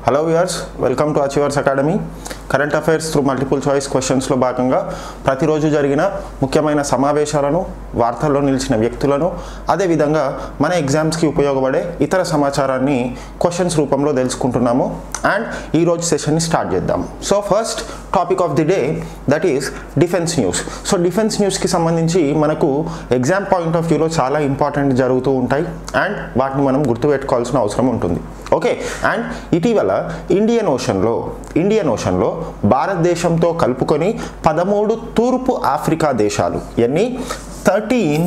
Hello viewers welcome to achievers academy current affairs through multiple choice క్వశ్చన్స్లో భాగంగా ప్రతిరోజు జరిగిన ముఖ్యమైన సమావేశాలను వార్తల్లో నిలిచిన వ్యక్తులను అదేవిధంగా మన ఎగ్జామ్స్కి ఉపయోగపడే ఇతర సమాచారాన్ని క్వశ్చన్స్ రూపంలో తెలుసుకుంటున్నాము అండ్ ఈరోజు సెషన్ని స్టార్ట్ చేద్దాం so first topic of the day that is defence news so defence న్యూస్కి సంబంధించి మనకు ఎగ్జామ్ పాయింట్ ఆఫ్ వ్యూలో చాలా ఇంపార్టెంట్ జరుగుతూ ఉంటాయి అండ్ వాటిని మనం గుర్తుపెట్టుకోవాల్సిన అవసరం ఉంటుంది ఓకే అండ్ ఇటీవల ఇండియన్ ఓషన్లో ఇండియన్ ఓషన్లో భారతదేశంతో కలుపుకొని పదమూడు తూర్పు ఆఫ్రికా దేశాలు ఎన్ని thirteen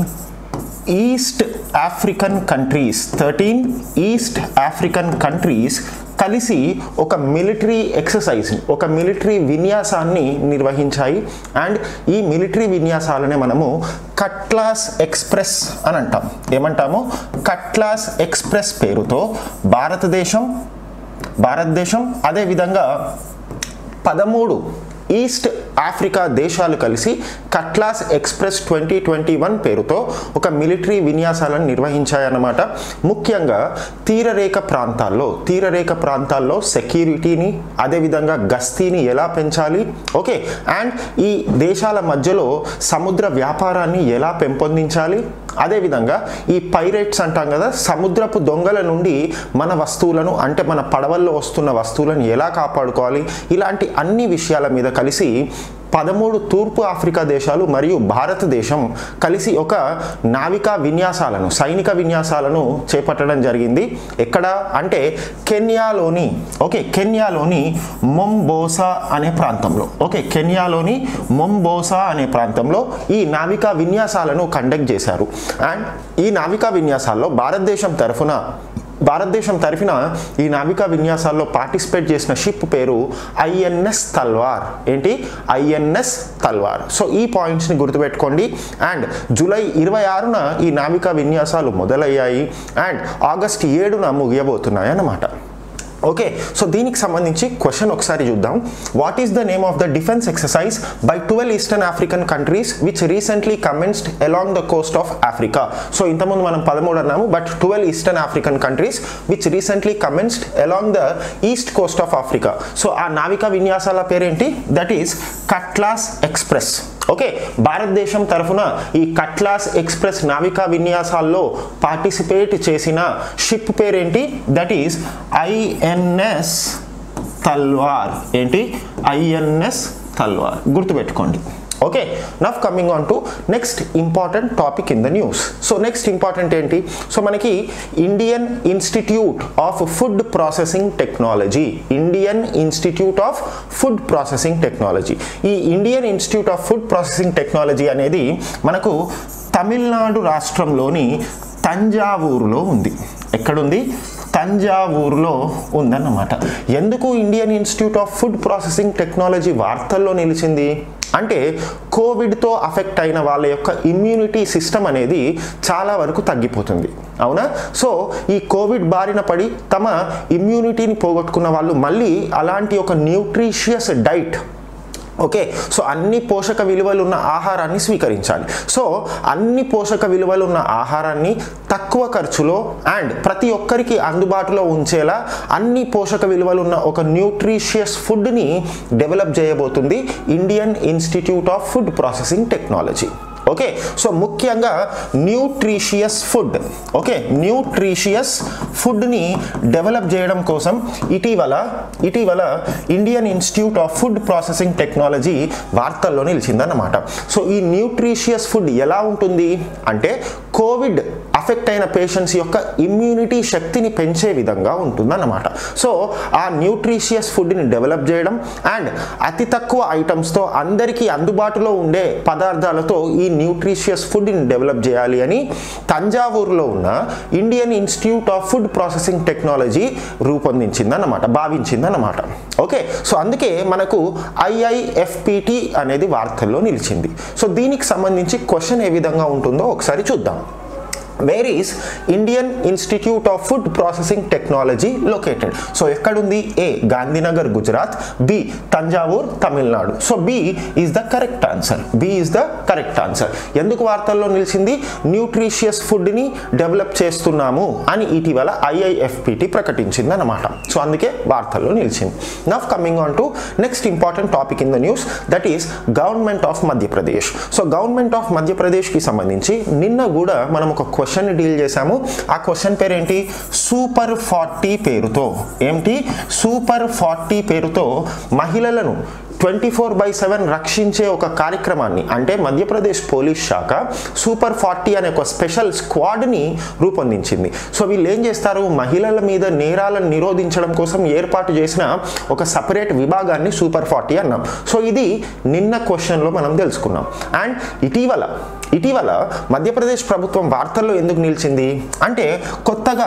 east African countries thirteen east African countries కలిసి ఒక మిలిటరీ ఎక్సర్సైజ్ని ఒక మిలిటరీ విన్యాసాన్ని నిర్వహించాయి అండ్ ఈ మిలిటరీ విన్యాసాలనే మనము కట్లాస్ ఎక్స్ప్రెస్ అని అంటాం ఏమంటాము కట్లాస్ ఎక్స్ప్రెస్ పేరుతో భారతదేశం భారతదేశం అదేవిధంగా పదమూడు ఈస్ట్ ఆఫ్రికా దేశాలు కలిసి Cutlass Express twenty twenty one పేరుతో ఒక మిలిటరీ విన్యాసాలను నిర్వహించాయన్నమాట ముఖ్యంగా తీరరేఖ ప్రాంతాల్లో తీరరేఖ ప్రాంతాల్లో సెక్యూరిటీని అదేవిధంగా గస్తీని ఎలా పెంచాలి ఓకే అండ్ ఈ దేశాల మధ్యలో సముద్ర వ్యాపారాన్ని ఎలా పెంపొందించాలి అదేవిధంగా ఈ పైరేట్స్ అంటాం కదా సముద్రపు దొంగల నుండి మన వస్తువులను అంటే మన పడవల్లో వస్తున్న వస్తువులను ఎలా కాపాడుకోవాలి ఇలాంటి అన్ని విషయాల మీద కలిసి పదమూడు తూర్పు ఆఫ్రికా దేశాలు మరియు భారతదేశం కలిసి ఒక నావికా విన్యాసాలను సైనిక విన్యాసాలను చేపట్టడం జరిగింది ఎక్కడ అంటే కెన్యాలోని ఓకే కెన్యాలోని మొంబోసా అనే ప్రాంతంలో ఓకే కెన్యాలోని మొంబోసా అనే ప్రాంతంలో ఈ నావికా విన్యాసాలను కండక్ట్ చేశారు అండ్ ఈ నావికా విన్యాసాల్లో భారతదేశం తరఫున భారతదేశం తరఫున ఈ నావికా విన్యాసాల్లో పార్టిసిపేట్ చేసిన షిప్ పేరు ఐఎన్ఎస్ తల్వార్ ఏంటి ఐఎన్ఎస్ తల్వార్ సో ఈ పాయింట్స్ని గుర్తుపెట్టుకోండి అండ్ జూలై ఇరవై ఆరున ఈ నావికా విన్యాసాలు మొదలయ్యాయి అండ్ ఆగస్ట్ ఏడున ముగియబోతున్నాయి అన్నమాట ఓకే సో దీనికి సంబంధించి క్వశ్చన్ ఒకసారి చూద్దాం what is the name of the defence exercise by twelve eastern African countries which recently commenced along the coast of Africa so ఇంతకుముందు మనం పదమూడు అన్నాము but twelve eastern African countries which recently commenced along the east coast of Africa so ఆ నావికా విన్యాసాల పేరేంటి that is Cutlass Express okay భారతదేశం తరఫున ఈ కట్లాస్ ఎక్స్ప్రెస్ నావికా విన్యాసాల్లో పార్టిసిపేట్ చేసిన షిప్ పేరేంటి దట్ ఈస్ ఐఎన్ఎస్ తల్వార్ ఏంటి ఐఎన్ఎస్ తల్వార్ గుర్తుపెట్టుకోండి okay now coming on to next important topic in the news so next important ఏంటి సో మనకి Indian Institute of Food Processing Technology Indian Institute of Food Processing Technology ఈ Indian Institute of Food Processing Technology అనేది మనకు తమిళనాడు రాష్ట్రంలోని తంజావూరులో ఉంది ఎక్కడుంది తంజావూరులో ఉందన్నమాట ఎందుకు Indian Institute of Food Processing Technology వార్తల్లో నిలిచింది అంటే కోవిడ్తో అఫెక్ట్ అయిన వాళ్ళ యొక్క ఇమ్యూనిటీ సిస్టమ్ అనేది చాలా వరకు తగ్గిపోతుంది అవునా సో ఈ కోవిడ్ బారిన పడి తమ ఇమ్యూనిటీని పోగొట్టుకున్న వాళ్ళు మళ్ళీ అలాంటి ఒక న్యూట్రిషియస్ డైట్ ఓకే సో అన్ని పోషక విలువలు ఉన్న ఆహారాన్ని స్వీకరించాలి సో అన్ని పోషక విలువలు ఉన్న ఆహారాన్ని తక్కువ ఖర్చులో అండ్ ప్రతి ఒక్కరికి అందుబాటులో ఉంచేలా అన్ని పోషక విలువలు ఉన్న ఒక న్యూట్రిషియస్ ఫుడ్ని డెవలప్ చేయబోతుంది Indian Institute of Food Processing Technology okay so ముఖ్యంగా న్యూట్రిషియస్ ఫుడ్ ఓకే న్యూట్రిషియస్ ఫుడ్ని డెవలప్ చేయడం కోసం ఇటీవల ఇటీవల Indian Institute of Food Processing Technology వార్తల్లో నిలిచిందన్నమాట సో ఈ న్యూట్రిషియస్ ఫుడ్ ఎలా ఉంటుంది అంటే కోవిడ్ అఫెక్ట్ అయిన పేషెంట్స్ యొక్క ఇమ్యూనిటీ శక్తిని పెంచే విధంగా ఉంటుందన్నమాట సో ఆ న్యూట్రిషియస్ ఫుడ్ని డెవలప్ చేయడం అండ్ అతి తక్కువ ఐటమ్స్తో అందరికీ అందుబాటులో ఉండే పదార్థాలతో ఈ న్యూట్రిషియస్ ఫుడ్ని డెవలప్ చేయాలి అని తంజావూరులో ఉన్న Indian Institute of Food Processing Technology రూపొందించిందన్నమాట భావించిందన్నమాట ఓకే సో అందుకే మనకు ఐఐఎఫ్పిటి అనేది వార్తల్లో నిలిచింది సో దీనికి సంబంధించి క్వశ్చన్ ఏ విధంగా ఉంటుందో ఒకసారి చూద్దాం where is Indian Institute of Food Processing Technology located so ఎక్కడుంది A Gandhinagar Gujarat B Thanjavur Tamil Nadu so B is the correct answer B is the correct answer ఎందుకు వార్తల్లో నిలిచింది న్యూట్రిషియస్ ఫుడ్ని డెవలప్ చేస్తున్నాము అని ఇటీవల ఐఐఎఫ్పిటి ప్రకటించింది అనమాట సో అందుకే వార్తల్లో నిలిచింది now coming on to next important topic in the news that is government of Madhya Pradesh so government of మధ్యప్రదేశ్కి సంబంధించి నిన్న కూడా మనం ఒక క్వశ్చన్ డీల్ చేశాము ఆ క్వశ్చన్ పేరు ఏంటి సూపర్ ఫార్టీ పేరుతో ఏంటి సూపర్ ఫార్టీ పేరుతో మహిళలను ట్వంటీ ఫోర్ బై సెవెన్ రక్షించే ఒక కార్యక్రమాన్ని అంటే మధ్యప్రదేశ్ పోలీస్ శాఖ సూపర్ ఫార్టీ అనే ఒక స్పెషల్ స్క్వాడ్ని రూపొందించింది సో వీళ్ళు ఏం చేస్తారు మహిళల మీద నేరాలను నిరోధించడం కోసం ఏర్పాటు చేసిన ఒక సపరేట్ విభాగాన్ని సూపర్ ఫార్టీ అన్నాం సో ఇది నిన్న క్వశ్చన్లో మనం తెలుసుకున్నాం అండ్ ఇటీవల ఇటీవల మధ్యప్రదేశ్ ప్రభుత్వం వార్తల్లో ఎందుకు నిలిచింది అంటే కొత్తగా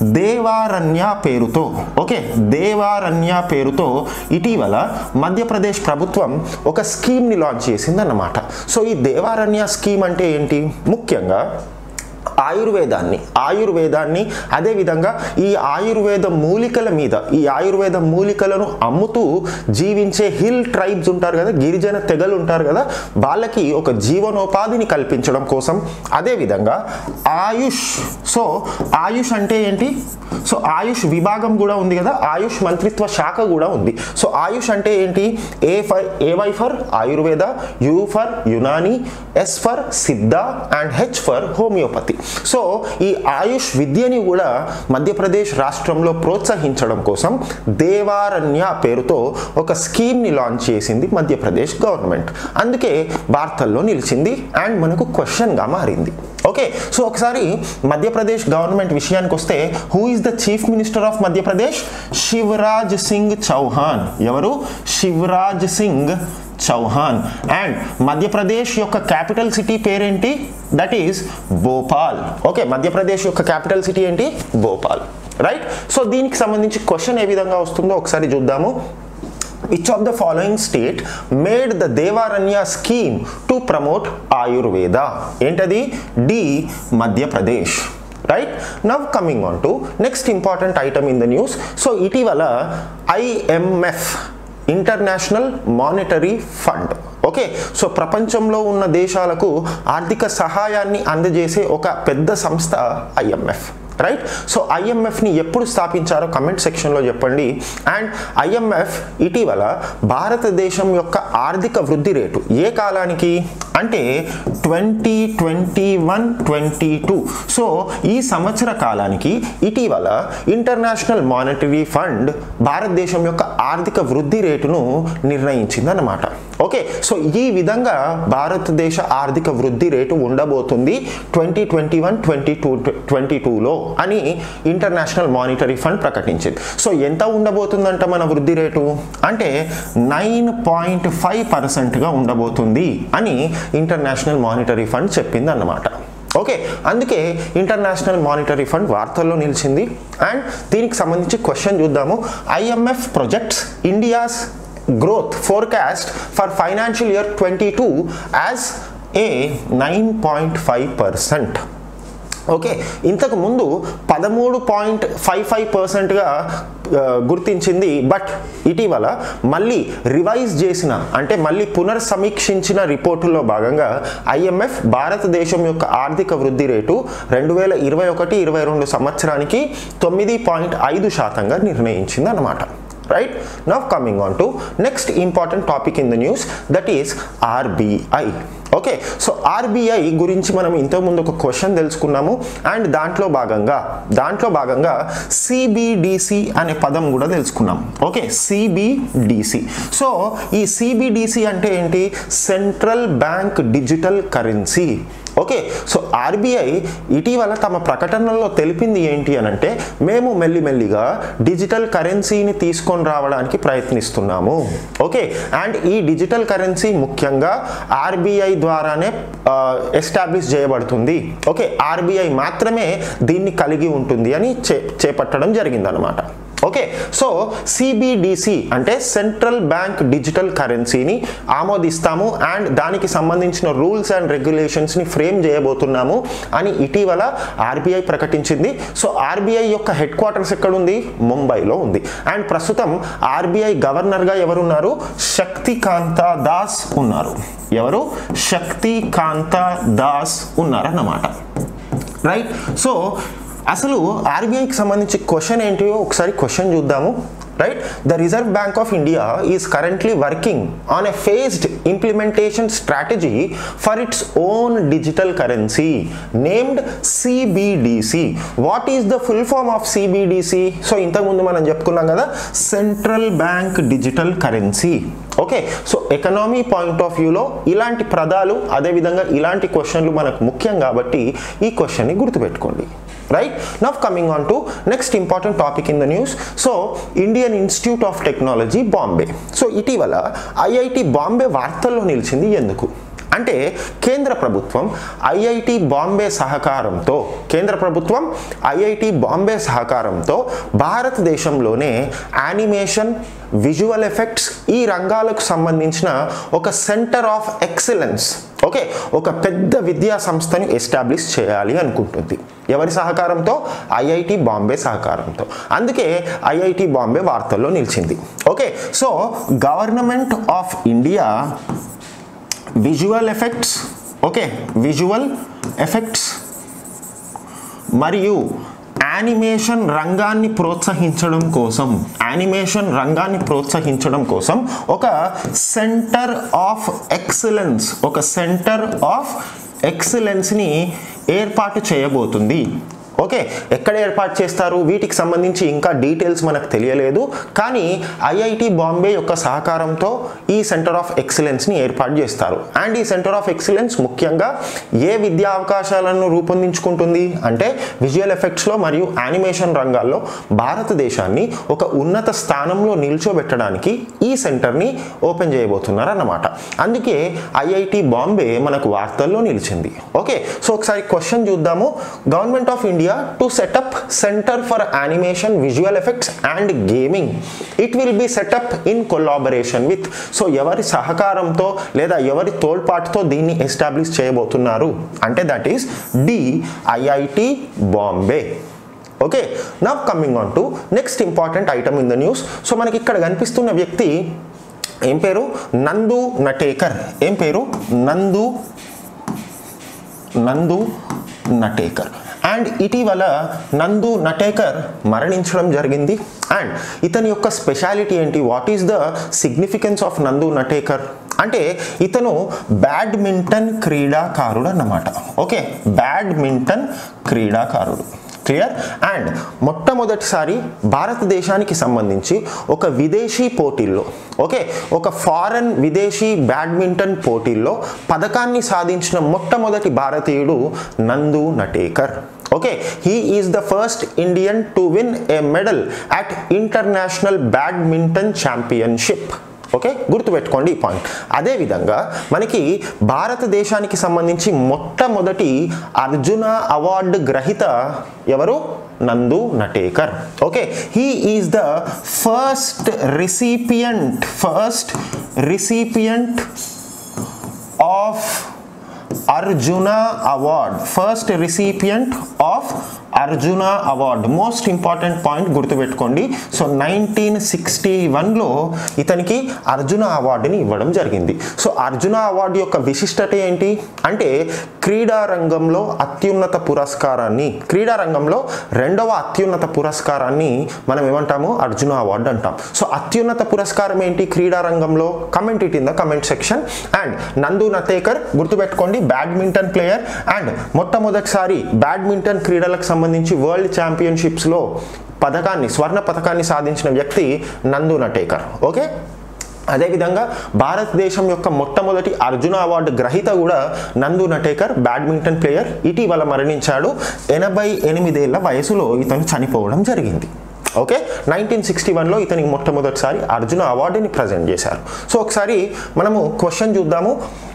దేవారణ్య పేరుతో ఓకే దేవారణ్య పేరుతో ఇటీవల మధ్యప్రదేశ్ ప్రభుత్వం ఒక స్కీమ్ని లాంచ్ చేసిందన్నమాట సో ఈ దేవారణ్య స్కీమ్ అంటే ఏంటి ముఖ్యంగా ఆయుర్వేదాన్ని ఆయుర్వేదాన్ని అదేవిధంగా ఈ ఆయుర్వేద మూలికల మీద ఈ ఆయుర్వేద మూలికలను అమ్ముతూ జీవించే హిల్ ట్రైబ్స్ ఉంటారు కదా గిరిజన తెగలు ఉంటారు కదా వాళ్ళకి ఒక జీవనోపాధిని కల్పించడం కోసం అదేవిధంగా ఆయుష్ సో ఆయుష్ అంటే ఏంటి సో ఆయుష్ విభాగం కూడా ఉంది కదా ఆయుష్ మంత్రిత్వ శాఖ కూడా ఉంది సో ఆయుష్ అంటే ఏంటి A for AY for Ayurveda U for Unani S for Siddha and H for homeopathy so ఈ ఆయుష్ విద్యని కూడా మధ్యప్రదేశ్ రాష్ట్రంలో ప్రోత్సహించడం కోసం దేవారణ్య పేరుతో ఒక స్కీమ్ని లాంచ్ చేసింది మధ్యప్రదేశ్ గవర్నమెంట్ అందుకే వార్తల్లో నిలిచింది అండ్ మనకు క్వశ్చన్గా మారింది ఓకే సో ఒకసారి మధ్యప్రదేశ్ గవర్నమెంట్ విషయానికి వస్తే who is the chief minister of Madhya Pradesh Shivraj Singh Chouhan ఎవరు శివరాజ్ సింగ్ చౌహాన్ అండ్ మధ్యప్రదేశ్ యొక్క క్యాపిటల్ సిటీ పేరేంటి that is Bhopal okay Madhya Pradesh యొక్క క్యాపిటల్ సిటీ ఏంటి భోపాల్ రైట్ సో దీనికి సంబంధించి క్వశ్చన్ ఏ విధంగా వస్తుందో ఒకసారి చూద్దాము which of the following state made the devaranya scheme to promote ayurveda ఏంటది D Madhya Pradesh right now coming on to next important item in the news so ఇటీవల IMF International Monetary Fund okay so ప్రపంచంలో ఉన్న దేశాలకు ఆర్థిక సహాయాన్ని అందజేసే ఒక పెద్ద సంస్థ ఐఎంఎఫ్ రైట్ సో ఐఎంఎఫ్ని ఎప్పుడు స్థాపించారో కమెంట్ సెక్షన్లో చెప్పండి అండ్ ఐఎంఎఫ్ ఇటీవల భారతదేశం యొక్క ఆర్థిక వృద్ధి రేటు ఏ కాలానికి అంటే twenty twenty one twenty two so ఈ సంవత్సర కాలానికి ఇటీవల ఇంటర్నేషనల్ మానిటరీ ఫండ్ భారతదేశం యొక్క ఆర్థిక వృద్ధి రేటును నిర్ణయించిందన్నమాట ఓకే సో ఈ విధంగా భారతదేశ ఆర్థిక వృద్ధి రేటు ఉండబోతుంది twenty twenty one twenty two twenty టూలో అని ఇంటర్నేషనల్ మానిటరీ ఫండ్ ప్రకటించింది సో ఎంత ఉండబోతుందంట మన వృద్ధి రేటు అంటే నైన్ పాయింట్ ఫైవ్ పర్సెంట్గా ఉండబోతుంది అని ఇంటర్నేషనల్ మానిటరీ ఫండ్ చెప్పింది అన్నమాట ఓకే అందుకే ఇంటర్నేషనల్ మానిటరీ ఫండ్ వార్తల్లో నిలిచింది అండ్ దీనికి సంబంధించి క్వశ్చన్ చూద్దాము IMF projects India's growth forecast for financial year twenty two as a nine point five percent okay ఇంతకు ముందు పదమూడు పాయింట్ ఫైవ్ ఫైవ్ పర్సెంట్గా గుర్తించింది బట్ ఇటీవల మళ్ళీ రివైజ్ చేసిన అంటే మళ్ళీ పునర్సమీక్షించిన రిపోర్టులో భాగంగా ఐఎంఎఫ్ భారతదేశం యొక్క ఆర్థిక వృద్ధి రేటు రెండు వేల ఇరవై ఒకటి ఇరవై రెండు సంవత్సరానికి తొమ్మిది పాయింట్ ఐదు శాతంగా నిర్ణయించింది అన్నమాట right now coming on to next important topic in the news that is RBI okay so RBI గురించి మనం ఇంతకుముందు ఒక క్వశ్చన్ తెలుసుకున్నాము అండ్ దాంట్లో భాగంగా దాంట్లో భాగంగా సిబిడిసి అనే పదం కూడా తెలుసుకున్నాం ఓకే సిబిడిసి సో ఈ సిబిడిసి అంటే ఏంటి central bank digital currency okay so RBI ఇటీవల తమ ప్రకటనలో తెలిపింది ఏంటి అని అంటే మేము మెల్లిమెల్లిగా డిజిటల్ కరెన్సీని తీసుకొని రావడానికి ప్రయత్నిస్తున్నాము ఓకే అండ్ ఈ డిజిటల్ కరెన్సీ ముఖ్యంగా ఆర్బీఐ ద్వారానే ఎస్టాబ్లిష్ చేయబడుతుంది ఓకే ఆర్బీఐ మాత్రమే దీన్ని కలిగి ఉంటుంది అని చే చేపట్టడం జరిగిందనమాట ఓకే సో సిబిడిసి అంటే సెంట్రల్ బ్యాంక్ డిజిటల్ కరెన్సీని ఆమోదిస్తాము అండ్ దానికి సంబంధించిన రూల్స్ అండ్ రెగ్యులేషన్స్ని ఫ్రేమ్ చేయబోతున్నాము అని ఇటీవల ఆర్బీఐ ప్రకటించింది సో ఆర్బీఐ యొక్క హెడ్ క్వార్టర్స్ ఎక్కడుంది ముంబైలో ఉంది అండ్ ప్రస్తుతం ఆర్బీఐ గవర్నర్గా ఎవరున్నారు శక్తికాంత దాస్ ఉన్నారు ఎవరు శక్తికాంత దాస్ ఉన్నారన్నమాట రైట్ సో అసలు ఆర్బీఐకి సంబంధించి క్వశ్చన్ ఏంటియో ఒకసారి క్వశ్చన్ చూద్దాము right the reserve bank of India is currently working on a phased implementation strategy for its own digital currency named CBDC what is the full form of CBDC so ఇంతకుముందు మనం చెప్పుకున్నాం కదా central bank digital currency okay so economy point of వ్యూలో ఇలాంటి పదాలు అదేవిధంగా ఇలాంటి క్వశ్చన్లు మనకు ముఖ్యం కాబట్టి ఈ క్వశ్చన్ని గుర్తుపెట్టుకోండి right now coming on to next important topic in the news so Indian Institute of Technology Bombay so ఇటీవల ఐఐటి బాంబే వార్తల్లో నిలిచింది ఎందుకు అంటే కేంద్ర ప్రభుత్వం ఐఐటి బాంబే సహకారంతో కేంద్ర ప్రభుత్వం ఐఐటి బాంబే సహకారంతో భారతదేశంలోనే యానిమేషన్ విజువల్ ఎఫెక్ట్స్ ఈ రంగాలకు సంబంధించిన ఒక సెంటర్ ఆఫ్ ఎక్సలెన్స్ ఓకే ఒక పెద్ద విద్యా సంస్థని ఎస్టాబ్లిష్ చేయాలి అనుకుంటుంది ఎవరి సహకారంతో ఐఐటి బాంబే సహకారంతో అందుకే ఐఐటి బాంబే వార్తల్లో నిలిచింది okay so government of India visual effects okay visual effects మరియు యానిమేషన్ రంగాన్ని ప్రోత్సహించడం కోసం యానిమేషన్ రంగాన్ని ప్రోత్సహించడం కోసం ఒక సెంటర్ ఆఫ్ ఎక్సలెన్స్ ఒక సెంటర్ ఆఫ్ ఎక్సలెన్స్ని ఏర్పాటు చేయబోతుంది ఓకే ఎక్కడ ఏర్పాటు చేస్తారు వీటికి సంబంధించి ఇంకా డీటెయిల్స్ మనకు తెలియలేదు కానీ ఐఐటి బాంబే యొక్క సహకారంతో ఈ సెంటర్ ఆఫ్ ఎక్సలెన్స్ని ఏర్పాటు చేస్తారు అండ్ ఈ సెంటర్ ఆఫ్ ఎక్సలెన్స్ ముఖ్యంగా ఏ విద్యా అవకాశాలను రూపొందించుకుంటుంది అంటే విజువల్ ఎఫెక్ట్స్లో మరియు యానిమేషన్ రంగాల్లో భారతదేశాన్ని ఒక ఉన్నత స్థానంలో నిల్చోబెట్టడానికి ఈ సెంటర్ని ఓపెన్ చేయబోతున్నారు అన్నమాట అందుకే ఐఐటి బాంబే మనకు వార్తల్లో నిలిచింది ఓకే సో ఒకసారి క్వశ్చన్ చూద్దాము government of India to set up centre for animation visual effects and gaming it will be set up in collaboration with so ఎవరి సహకారంతో లేదా ఎవరి తోడ్పాటుతో దీన్ని ఎస్టాబ్లిష్ చేయబోతున్నారు అంటే that is the IIT Bombay okay now coming on to next important item in the news so మనకి ఇక్కడ కనిపిస్తున్న వ్యక్తి ఏం పేరు నందు నటేకర్ ఏం పేరు నందు నందు నటేకర్ అండ్ ఇటీవల నందు నటేకర్ మరణించడం జరిగింది అండ్ ఇతని యొక్క స్పెషాలిటీ ఏంటి what is the significance of Nandu Natekar అంటే ఇతను బ్యాడ్మింటన్ క్రీడాకారుడు అన్నమాట ఓకే బ్యాడ్మింటన్ క్రీడాకారుడు క్లియర్ అండ్ మొట్టమొదటిసారి భారతదేశానికి సంబంధించి ఒక విదేశీ పోటీల్లో ఓకే ఒక ఫారెన్ విదేశీ బ్యాడ్మింటన్ పోటీల్లో పథకాన్ని సాధించిన మొట్టమొదటి భారతీయుడు Nandu Natekar okay he is the first Indian to win a medal at international badminton championship okay గుర్తుపెట్టుకోండి ఈ పాయింట్ అదేవిధంగా మనకి భారతదేశానికి సంబంధించి మొట్టమొదటి అర్జున అవార్డు గ్రహీత ఎవరు Nandu Natekar okay he is the first recipient first recipient of Arjuna award first recipient of Arjuna award most important point గుర్తుపెట్టుకోండి సో నైన్టీన్ సిక్స్టీ వన్లో ఇతనికి అర్జున అవార్డుని ఇవ్వడం జరిగింది సో అర్జున అవార్డు యొక్క విశిష్టత ఏంటి అంటే క్రీడా రంగంలో అత్యున్నత పురస్కారాన్ని క్రీడా రంగంలో రెండవ అత్యున్నత పురస్కారాన్ని మనం ఏమంటాము అర్జున అవార్డు అంటాం సో అత్యున్నత పురస్కారం ఏంటి క్రీడా రంగంలో comment it in the comment section and Nandu Natekar గుర్తుపెట్టుకోండి బ్యాడ్మింటన్ ప్లేయర్ అండ్ మొట్టమొదటిసారి బ్యాడ్మింటన్ క్రీడలకు సంబంధించి వరల్డ్ ఛాంపియన్షిప్స్లో పథకాన్ని స్వర్ణ పథకాన్ని సాధించిన వ్యక్తి నందు నటేకర్ ఓకే అదేవిధంగా భారతదేశం యొక్క మొట్టమొదటి అర్జున అవార్డు గ్రహీత కూడా నందు నటేకర్ బ్యాడ్మింటన్ ప్లేయర్ ఇటీవల మరణించాడు ఎనభై ఎనిమిదేళ్ల వయసులో ఇతను చనిపోవడం జరిగింది ఓకే నైన్టీన్ సిక్స్టీ వన్లో ఇతనికి మొట్టమొదటిసారి అర్జున అవార్డుని ప్రజెంట్ చేశారు సో ఒకసారి మనము క్వశ్చన్ చూద్దాము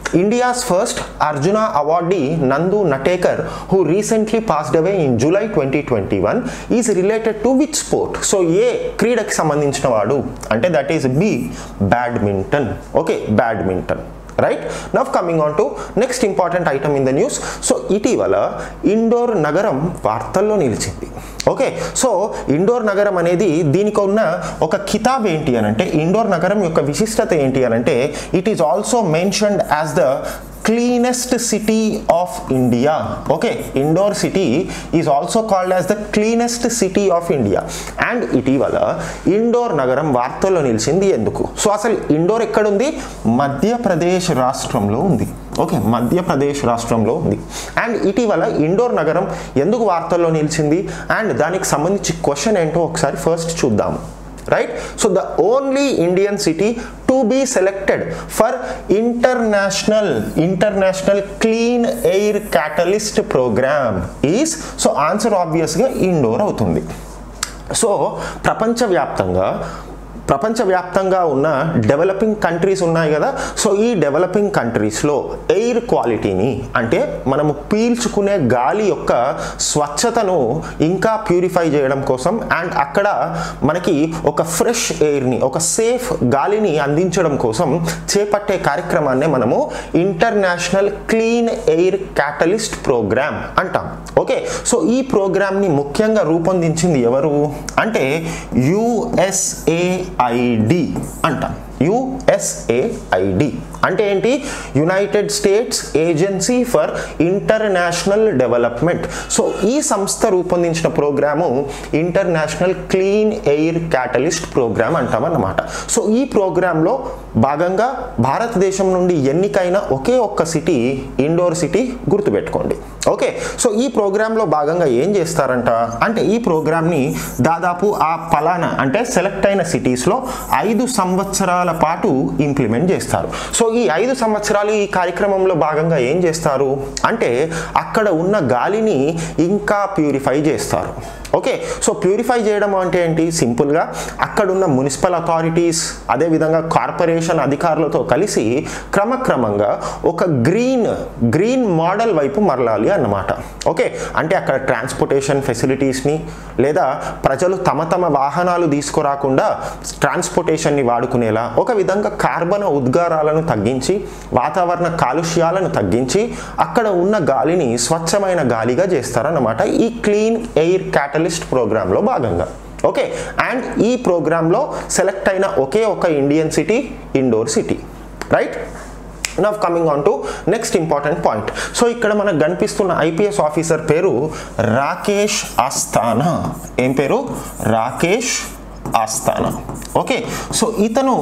India's first Arjuna awardee Nandu Natekar who recently passed away in July twenty twenty one is related to which sport so ఏ క్రీడకి సంబంధించిన వాడు అంటే that is B badminton okay badminton right now coming on to next important item in the news so ఇటీవల ఇండోర్ నగరం వార్తల్లో నిలిచింది okay so indoor నగరం అనేది దీనికి ఉన్న ఒక కితాబ్ ఏంటి అని అంటే ఇండోర్ నగరం యొక్క విశిష్టత ఏంటి అని అంటే it is also mentioned as the cleanest city of India okay Indore city is also called as the cleanest city of India and ఇటీవల ఇండోర్ నగరం వార్తల్లో నిలిచింది ఎందుకు సో అసలు ఇండోర్ ఎక్కడుంది మధ్యప్రదేశ్ రాష్ట్రంలో ఉంది ఓకే మధ్యప్రదేశ్ రాష్ట్రంలో ఉంది అండ్ ఇటీవల ఇండోర్ నగరం ఎందుకు వార్తల్లో నిలిచింది అండ్ దానికి సంబంధించి క్వశ్చన్ ఏంటో ఒకసారి ఫస్ట్ చూద్దాము right so the only indian city to be selected for international international clean air catalyst program is so answer obvious గా ఇండోర్ అవుతుంది సో ప్రపంచవ్యాప్తంగా ప్రపంచవ్యాప్తంగా ఉన్న డెవలపింగ్ కంట్రీస్ ఉన్నాయి కదా సో ఈ డెవలపింగ్ కంట్రీస్లో ఎయిర్ క్వాలిటీని అంటే మనము పీల్చుకునే గాలి యొక్క స్వచ్ఛతను ఇంకా ప్యూరిఫై చేయడం కోసం అండ్ అక్కడ మనకి ఒక ఫ్రెష్ ఎయిర్ని ఒక సేఫ్ గాలిని అందించడం కోసం చేపట్టే కార్యక్రమాన్నే మనము international clean air catalyst programme అంటాం ఓకే సో ఈ ప్రోగ్రామ్ని ముఖ్యంగా రూపొందించింది ఎవరు అంటే యుఎస్ఏఐడి అంటాం యుఎస్ఏఐడి అంటే ఏంటి United States Agency for International Development so ఈ సంస్థ రూపొందించిన programme international clean air catalyst programme అంటామన్నమాట సో ఈ ప్రోగ్రాంలో భాగంగా భారతదేశం నుండి ఎన్నికైన ఒకే ఒక్క సిటీ ఇండోర్ సిటీ గుర్తుపెట్టుకోండి ఓకే సో ఈ ప్రోగ్రాంలో భాగంగా ఏం చేస్తారంట అంటే ఈ ప్రోగ్రామ్ని దాదాపు ఆ పలానా అంటే సెలెక్ట్ అయిన సిటీస్లో ఐదు సంవత్సరాల పాటు ఇంప్లిమెంట్ చేస్తారు సో ఈ ఐదు సంవత్సరాలు ఈ కార్యక్రమంలో భాగంగా ఏం చేస్తారు అంటే అక్కడ ఉన్న గాలిని ఇంకా ప్యూరిఫై చేస్తారు ఓకే సో ప్యూరిఫై చేయడం అంటే ఏంటి సింపుల్గా అక్కడున్న మున్సిపల్ అథారిటీస్ అదేవిధంగా కార్పొరేషన్ అధికారులతో కలిసి క్రమక్రమంగా ఒక గ్రీన్ గ్రీన్ మోడల్ వైపు మరలాలి అన్నమాట ఓకే అంటే అక్కడ ట్రాన్స్పోర్టేషన్ ఫెసిలిటీస్ని లేదా ప్రజలు తమ తమ వాహనాలు తీసుకురాకుండా ట్రాన్స్పోర్టేషన్ని వాడుకునేలా ఒక విధంగా కార్బన ఉద్గారాలను తగ్గించి వాతావరణ కాలుష్యాలను తగ్గించి అక్కడ ఉన్న గాలిని స్వచ్ఛమైన గాలిగా చేస్తారన్నమాట ఈ క్లీన్ ఎయిర్ క్యాటలిస్ట్ ప్రోగ్రాంలో భాగంగా ఓకే అండ్ ఈ ప్రోగ్రాంలో సెలెక్ట్ అయిన ఒకే ఒక Indian city Indore city right now coming on to next important point so ఇక్కడ మనకు కనిపిస్తున్న ఐపీఎస్ ఆఫీసర్ పేరు రాకేష్ ఆస్థానా ఏం పేరు రాకేష్ ఆస్థానా ఓకే సో ఇతను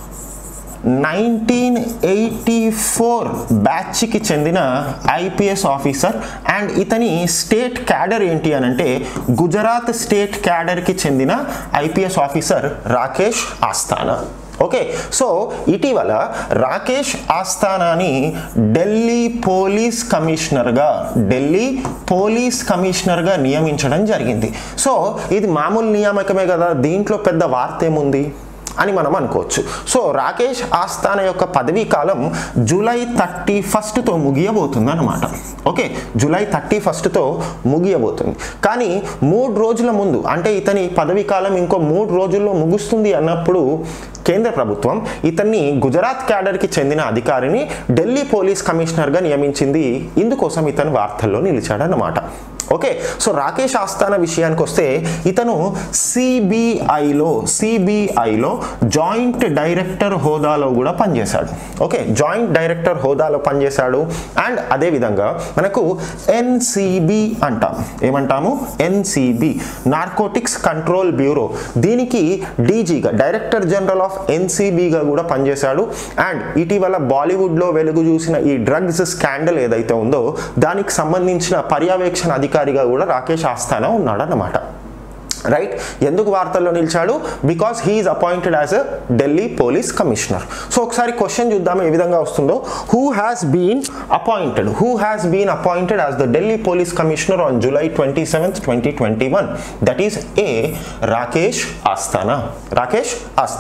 నైన్టీన్ ఎయిటీ ఫోర్ బ్యాచ్కి చెందిన ఐపీఎస్ ఆఫీసర్ అండ్ ఇతని స్టేట్ క్యాడర్ ఏంటి అని అంటే గుజరాత్ స్టేట్ క్యాడర్కి చెందిన IPS officer Rakesh Asthana okay so ఇటీవల రాకేష్ ఆస్థానాని ఢిల్లీ పోలీస్ కమిషనర్గా ఢిల్లీ పోలీస్ కమిషనర్గా నియమించడం జరిగింది సో ఇది మామూలు నియామకమే కదా దీంట్లో పెద్ద వార్త ఏముంది అని మనం అనుకోవచ్చు సో రాకేష్ ఆస్థాన యొక్క పదవీ కాలం జూలై థర్టీ ఫస్ట్తో ముగియబోతుంది అనమాట ఓకే జూలై థర్టీ ఫస్ట్తో ముగియబోతుంది కానీ మూడు రోజుల ముందు అంటే ఇతని పదవీ కాలం ఇంకో మూడు రోజుల్లో ముగుస్తుంది అన్నప్పుడు కేంద్ర ప్రభుత్వం ఇతన్ని గుజరాత్ క్యాడర్కి చెందిన అధికారిని ఢిల్లీ పోలీస్ కమిషనర్గా నియమించింది ఇందుకోసం ఇతను వార్తల్లో నిలిచాడన్నమాట ఓకే సో రాకేష్ ఆస్థాన విషయానికి వస్తే ఇతను సిబిఐలో సిబిఐలో జాయింట్ డైరెక్టర్ హోదాలో కూడా పనిచేశాడు ఓకే జాయింట్ డైరెక్టర్ హోదాలో పనిచేశాడు అండ్ అదేవిధంగా మనకు ఎన్సిబి అంటాం ఏమంటాము ఎన్సిబి నార్కోటిక్స్ కంట్రోల్ బ్యూరో దీనికి డీజీగా డైరెక్టర్ జనరల్ ఆఫ్ ఎన్సిబిగా కూడా పనిచేశాడు అండ్ ఇటీవల బాలీవుడ్లో వెలుగు చూసిన ఈ డ్రగ్స్ స్కాండల్ ఏదైతే ఉందో దానికి సంబంధించిన పర్యవేక్షణ అధికారిగా కూడా రాకేష్ ఆస్థానా ఉన్నాడన్నమాట రైట్ ఎందుకు వార్తల్లో నిలిచాడు because he is appointed as a Delhi police commissioner so ఒకసారి క్వశ్చన్ చూద్దాం ఏ విధంగా వస్తుందో who has been appointed who has been appointed as the Delhi police commissioner on July twenty seventh twenty twenty one that is a Rakesh Asthana Rakesh Asthana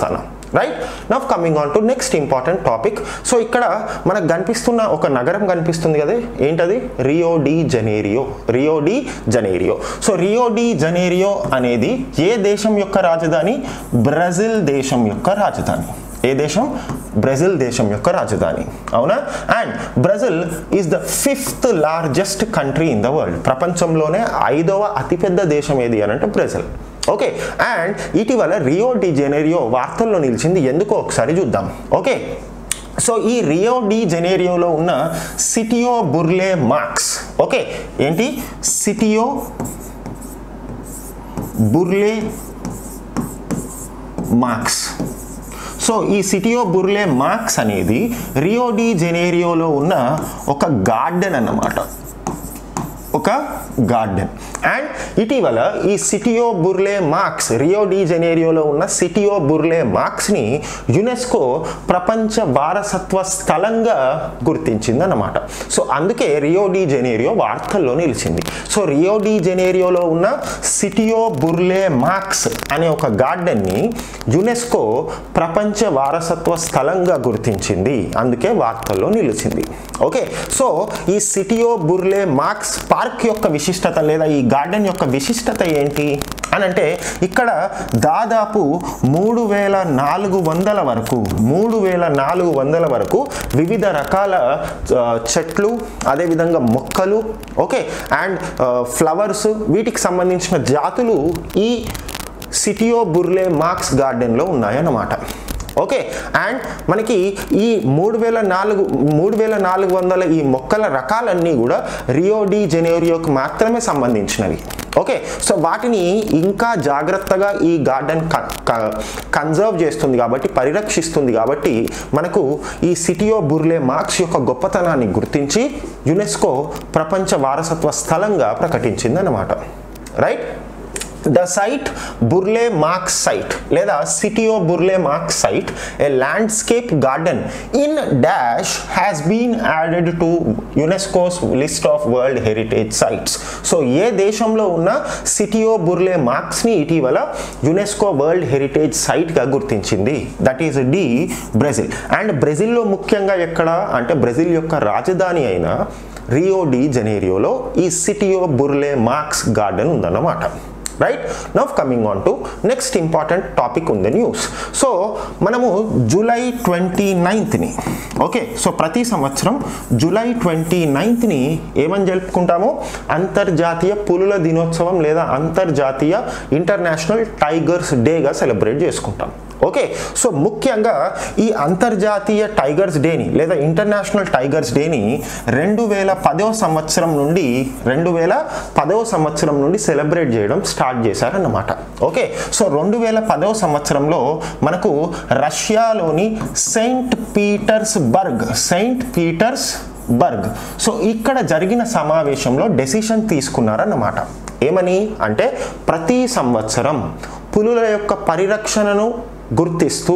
right now coming on to next important topic so ఇక్కడ మనకు కనిపిస్తున్న ఒక నగరం కనిపిస్తుంది కదా ఏంటది Rio de Janeiro Rio de Janeiro so Rio de Janeiro అనేది ఏ దేశం యొక్క రాజధాని బ్రెజిల్ దేశం యొక్క రాజధాని ఏ దేశం బ్రెజిల్ దేశం యొక్క రాజధాని అవునా and Brazil is the fifth largest country in the world ప్రపంచంలోనే ఐదవ అతిపెద్ద దేశం ఏది అని అంటే బ్రెజిల్ ఓకే అండ్ ఇటీవల రియో డి జెనేరియో వార్తల్లో నిలిచింది ఎందుకో ఒకసారి చూద్దాం ఓకే సో ఈ రియో డి జెనేరియోలో ఉన్న సిటియో బుర్లే మార్క్స్ ఓకే ఏంటి సిటియో బుర్లే మార్క్స్ సో ఈ సిటియో బుర్లే మార్క్స్ అనేది రియో డి జెనేరియోలో ఉన్న ఒక గార్డెన్ అన్నమాట ఒక గార్డెన్ అండ్ ఇటీవల ఈ Sitio Burle Marx Rio de జెనేరియోలో ఉన్న సిటియో బుర్లే మార్క్స్ని యునెస్కో ప్రపంచ వారసత్వ స్థలంగా గుర్తించింది అన్నమాట సో అందుకే రియో డి జెనేరియో వార్తల్లో నిలిచింది సో రియో డి జెనేరియోలో ఉన్న సిటియో బుర్లే మార్క్స్ అనే ఒక గార్డెన్ని యునెస్కో ప్రపంచ వారసత్వ స్థలంగా గుర్తించింది అందుకే వార్తల్లో నిలిచింది ఓకే సో ఈ సిటియో బుర్లే మార్క్స్ పార్క్ యొక్క విశిష్టత లేదా ఈ గార్డెన్ యొక్క విశిష్టత ఏంటి అని అంటే ఇక్కడ దాదాపు మూడు వేల నాలుగు వందల వరకు మూడు వేల నాలుగు వందల వరకు వివిధ రకాల ఆ, చెట్లు అదేవిధంగా మొక్కలు ఓకే అండ్ ఫ్లవర్స్ వీటికి సంబంధించిన జాతులు ఈ సిటియో బుర్లే మార్క్స్ గార్డెన్లో ఉన్నాయన్నమాట ఓకే అండ్ మనకి ఈ మూడు వేల నాలుగు మూడు వేల నాలుగు వందల ఈ మొక్కల రకాలన్నీ కూడా రియో డి జెనేరియోకి మాత్రమే సంబంధించినవి ఓకే సో వాటిని ఇంకా జాగ్రత్తగా ఈ గార్డెన్ కన్జర్వ్ చేస్తుంది కాబట్టి పరిరక్షిస్తుంది కాబట్టి మనకు ఈ సిటియో బుర్లే మార్క్స్ యొక్క గొప్పతనాన్ని గుర్తించి యునెస్కో ప్రపంచ వారసత్వ స్థలంగా ప్రకటించింది అన్నమాట right the site Burle Marx site లేదా Sitio Burle Marx site a landscape garden in dash has been added to UNESCO's list of world heritage sites so ఏ దేశంలో ఉన్న సిటియో బుర్లే మార్క్స్ని ఇటీవల యునెస్కో వరల్డ్ హెరిటేజ్ సైట్గా గుర్తించింది that is the Brazil and బ్రెజిల్లో ముఖ్యంగా ఎక్కడ అంటే బ్రెజిల్ యొక్క రాజధాని అయిన రియో డి జనేరియోలో ఈ సిటియో బుర్లే మార్క్స్ గార్డెన్ ఉందన్నమాట right now coming on to next important topic ఉంది న్యూస్ సో మనము జూలై ట్వంటీ నైన్త్ని ఓకే సో ప్రతి సంవత్సరం జూలై ట్వంటీ నైన్త్ని ఏమని జరుపుకుంటాము అంతర్జాతీయ పులుల దినోత్సవం లేదా అంతర్జాతీయ ఇంటర్నేషనల్ టైగర్స్ డేగా సెలబ్రేట్ చేసుకుంటాం ఓకే సో ముఖ్యంగా ఈ అంతర్జాతీయ టైగర్స్ డేని లేదా ఇంటర్నేషనల్ టైగర్స్ డేని రెండు వేల పదో సంవత్సరం నుండి రెండు వేల పదవ సంవత్సరం నుండి సెలబ్రేట్ చేయడం స్టార్ట్ చేశారన్నమాట ఓకే సో రెండు వేల పదవ సంవత్సరంలో మనకు రష్యాలోని Saint Petersburg Saint Petersburg so ఇక్కడ జరిగిన సమావేశంలో డెసిషన్ తీసుకున్నారన్నమాట ఏమని అంటే ప్రతి సంవత్సరం పులుల యొక్క పరిరక్షణను గుర్తిస్తూ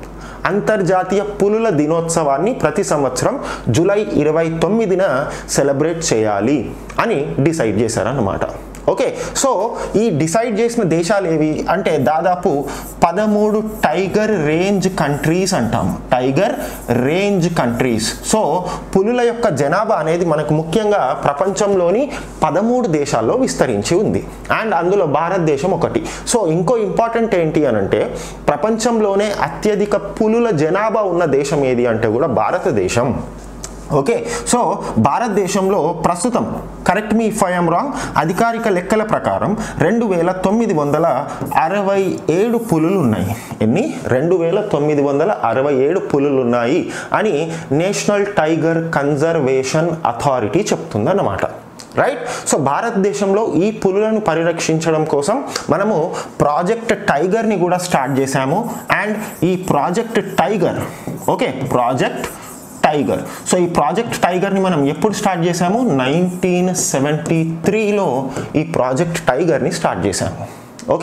అంతర్జాతీయ పులుల దినోత్సవాన్ని ప్రతి సంవత్సరం జూలై ఇరవై తొమ్మిదిన సెలబ్రేట్ చేయాలి అని డిసైడ్ చేశారన్నమాట ఓకే సో ఈ డిసైడ్ చేసిన దేశాలు ఏవి అంటే దాదాపు పదమూడు టైగర్ రేంజ్ కంట్రీస్ అంటాం టైగర్ రేంజ్ కంట్రీస్ సో పులుల యొక్క జనాభా అనేది మనకు ముఖ్యంగా ప్రపంచంలోని పదమూడు దేశాల్లో విస్తరించి ఉంది అండ్ అందులో భారతదేశం ఒకటి సో ఇంకో ఇంపార్టెంట్ ఏంటి అని అంటే ప్రపంచంలోనే అత్యధిక పులుల జనాభా ఉన్న దేశం ఏది అంటే కూడా భారతదేశం ఓకే సో భారతదేశంలో ప్రస్తుతం correct me if I'm wrong అధికారిక లెక్కల ప్రకారం రెండు వేల తొమ్మిది వందల అరవై ఏడు పులులు ఉన్నాయి ఎన్ని రెండు వేల తొమ్మిది వందల అరవై ఏడు పులులు ఉన్నాయి అని నేషనల్ టైగర్ కన్జర్వేషన్ అథారిటీ చెప్తుందన్నమాట రైట్ సో భారతదేశంలో ఈ పులులను పరిరక్షించడం కోసం మనము ప్రాజెక్ట్ టైగర్ని కూడా స్టార్ట్ చేశాము అండ్ ఈ Project Tiger okay Project Tiger so ఈ ప్రాజెక్ట్ టైగర్ని మనం ఎప్పుడు స్టార్ట్ చేసాము నైన్టీన్ సెవెంటీ త్రీలో ఈ ప్రాజెక్ట్ టైగర్ని స్టార్ట్ చేశాము ఓకే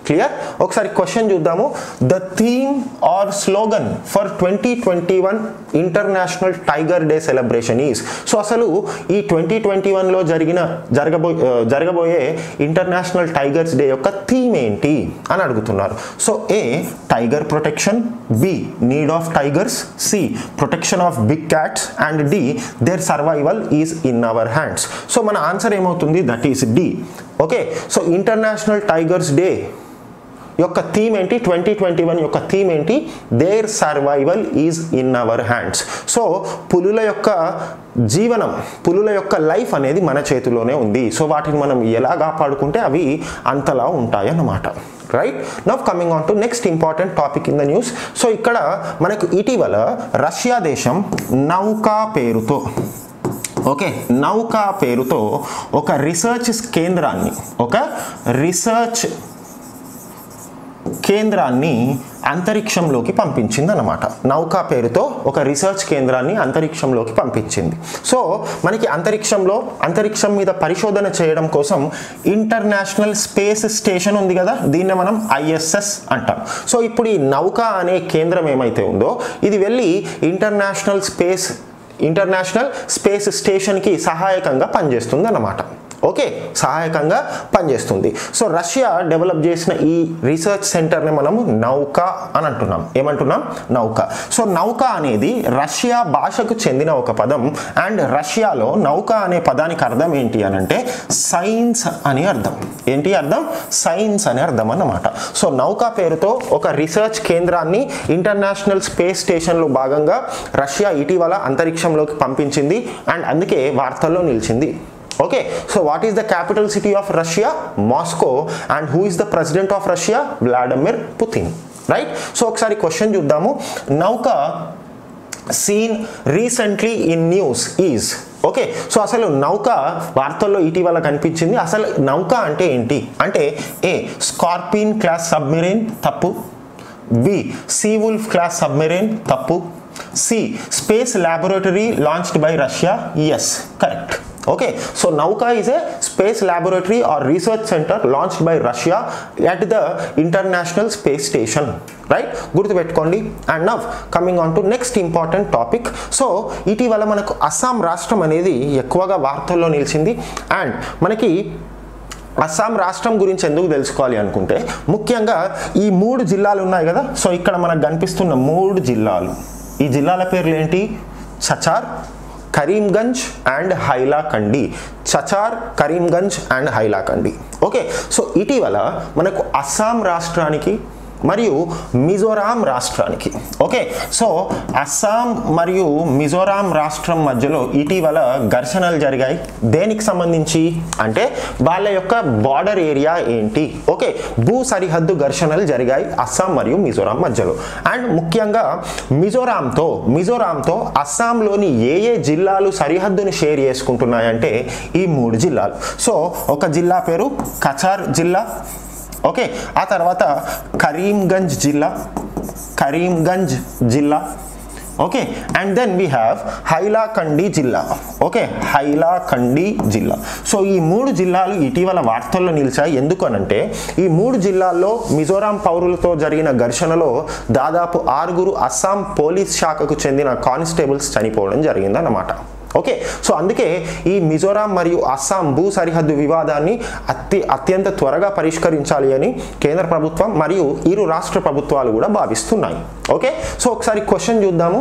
క్లియర్ ఒకసారి క్వశ్చన్ చూద్దాము the theme or slogan for twenty twenty one international tiger day celebration is so అసలు ఈ ట్వంటీ ట్వంటీ వన్లో జరిగిన జరగబో జరగబోయే ఇంటర్నేషనల్ టైగర్స్ డే యొక్క థీమ్ ఏంటి అని అడుగుతున్నారు so A tiger protection B need of tigers C protection of big cats and the their survival is in our hands so మన ఆన్సర్ ఏమవుతుంది that is the okay so international tigers day యొక్క theme ఏంటి twenty twenty one యొక్క theme ఏంటి their survival is in our hands so పులుల యొక్క జీవనం పులుల యొక్క లైఫ్ అనేది మన చేతిలోనే ఉంది సో వాటిని మనం ఎలా కాపాడుకుంటే అవి అంతలా ఉంటాయి అన్నమాట right now coming on to next important topic in the news so ఇక్కడ మనకు ఇటీవల రష్యా దేశం నౌకా పేరుతో ఓకే నౌకా పేరుతో ఒక రీసెర్చ్ కేంద్రాన్ని ఒక రీసెర్చ్ కేంద్రాన్ని అంతరిక్షంలోకి పంపించింది అన్నమాట నౌకా పేరుతో ఒక రీసెర్చ్ కేంద్రాన్ని అంతరిక్షంలోకి పంపించింది సో మనకి అంతరిక్షంలో అంతరిక్షం మీద పరిశోధన చేయడం కోసం ఇంటర్నేషనల్ స్పేస్ స్టేషన్ ఉంది కదా దీన్ని మనం ఐఎస్ఎస్ అంటాం సో ఇప్పుడు ఈ నౌకా అనే కేంద్రం ఏమైతే ఉందో ఇది వెళ్ళి ఇంటర్నేషనల్ స్పేస్ ఇంటర్నేషనల్ స్పేస్ స్టేషన్కి సహాయకంగా పనిచేస్తుంది అన్నమాట ఓకే సహాయకంగా పనిచేస్తుంది సో రష్యా డెవలప్ చేసిన ఈ రీసెర్చ్ సెంటర్ని మనము నౌకా అని అంటున్నాం ఏమంటున్నాం నౌక సో నౌక అనేది రష్యా భాషకు చెందిన ఒక పదం అండ్ రష్యాలో నౌక అనే పదానికి అర్థం ఏంటి అని అంటే సైన్స్ అని అర్థం ఏంటి అర్థం సైన్స్ అని అర్థం అన్నమాట సో నౌక పేరుతో ఒక రీసెర్చ్ కేంద్రాన్ని ఇంటర్నేషనల్ స్పేస్ స్టేషన్లో భాగంగా రష్యా ఇటీవల అంతరిక్షంలోకి పంపించింది అండ్ అందుకే వార్తల్లో నిలిచింది okay so what is the capital city of Russia Moscow and who is the president of Russia Vladimir Putin right so ఒకసారి క్వశ్చన్ చూద్దాము Nauka seen recently in news is okay so అసలు Nauka వార్తల్లో ఇటీవల కనిపించింది అసలు నౌక అంటే ఏంటి అంటే ఏ స్కార్పిన్ క్లాస్ సబ్మెరైన్ తప్పు B Seawolf class submarine తప్పు C space laboratory launched by Russia yes correct okay so Nauka is a space laboratory or research centre launched by Russia at the International Space Station right గుర్తుపెట్టుకోండి and now coming on to next important topic so ఇటీవల మనకు అస్సాం రాష్ట్రం అనేది ఎక్కువగా వార్తల్లో నిలిచింది and మనకి అస్సాం రాష్ట్రం గురించి ఎందుకు తెలుసుకోవాలి అనుకుంటే ముఖ్యంగా ఈ మూడు జిల్లాలు ఉన్నాయి కదా సో ఇక్కడ మనకు కనిపిస్తున్న మూడు జిల్లాలు ఈ జిల్లాల పేర్లు ఏంటి Cachar Karimganj and Hailakandi Cachar Karimganj and Hailakandi okay so ఇటీవల మనకు అస్సాం రాష్ట్రానికి మరియు మిజోరాం రాష్ట్రానికి ఓకే సో అస్సాం మరియు మిజోరాం రాష్ట్రం మధ్యలో ఇటీవల ఘర్షణలు జరిగాయి దేనికి సంబంధించి అంటే వాళ్ళ యొక్క బార్డర్ ఏరియా ఏంటి ఓకే భూ సరిహద్దు ఘర్షణలు జరిగాయి అస్సాం మరియు మిజోరాం మధ్యలో అండ్ ముఖ్యంగా మిజోరాంతో మిజోరాంతో అస్సాంలోని ఏ ఏ జిల్లాలు సరిహద్దును షేర్ చేసుకుంటున్నాయంటే ఈ మూడు జిల్లాలు సో ఒక జిల్లా పేరు కచార్ జిల్లా ఓకే ఆ తర్వాత కరీంగంజ్ జిల్లా కరీంగంజ్ జిల్లా okay and then we have Hailakandi జిల్లా ఓకే హైలాకండి జిల్లా సో ఈ మూడు జిల్లాలు ఇటీవల వార్తల్లో నిలిచాయి ఎందుకు అనంటే ఈ మూడు జిల్లాల్లో మిజోరాం పౌరులతో జరిగిన ఘర్షణలో దాదాపు ఆరుగురు అస్సాం పోలీస్ శాఖకు చెందిన కానిస్టేబుల్స్ చనిపోవడం జరిగిందన్నమాట ఓకే సో అందుకే ఈ మిజోరాం మరియు అస్సాం భూ సరిహద్దు వివాదాన్ని అతి అత్యంత త్వరగా పరిష్కరించాలి అని కేంద్ర ప్రభుత్వం మరియు ఇరు రాష్ట్ర ప్రభుత్వాలు కూడా భావిస్తున్నాయి ఓకే సో ఒకసారి క్వశ్చన్ చూద్దాము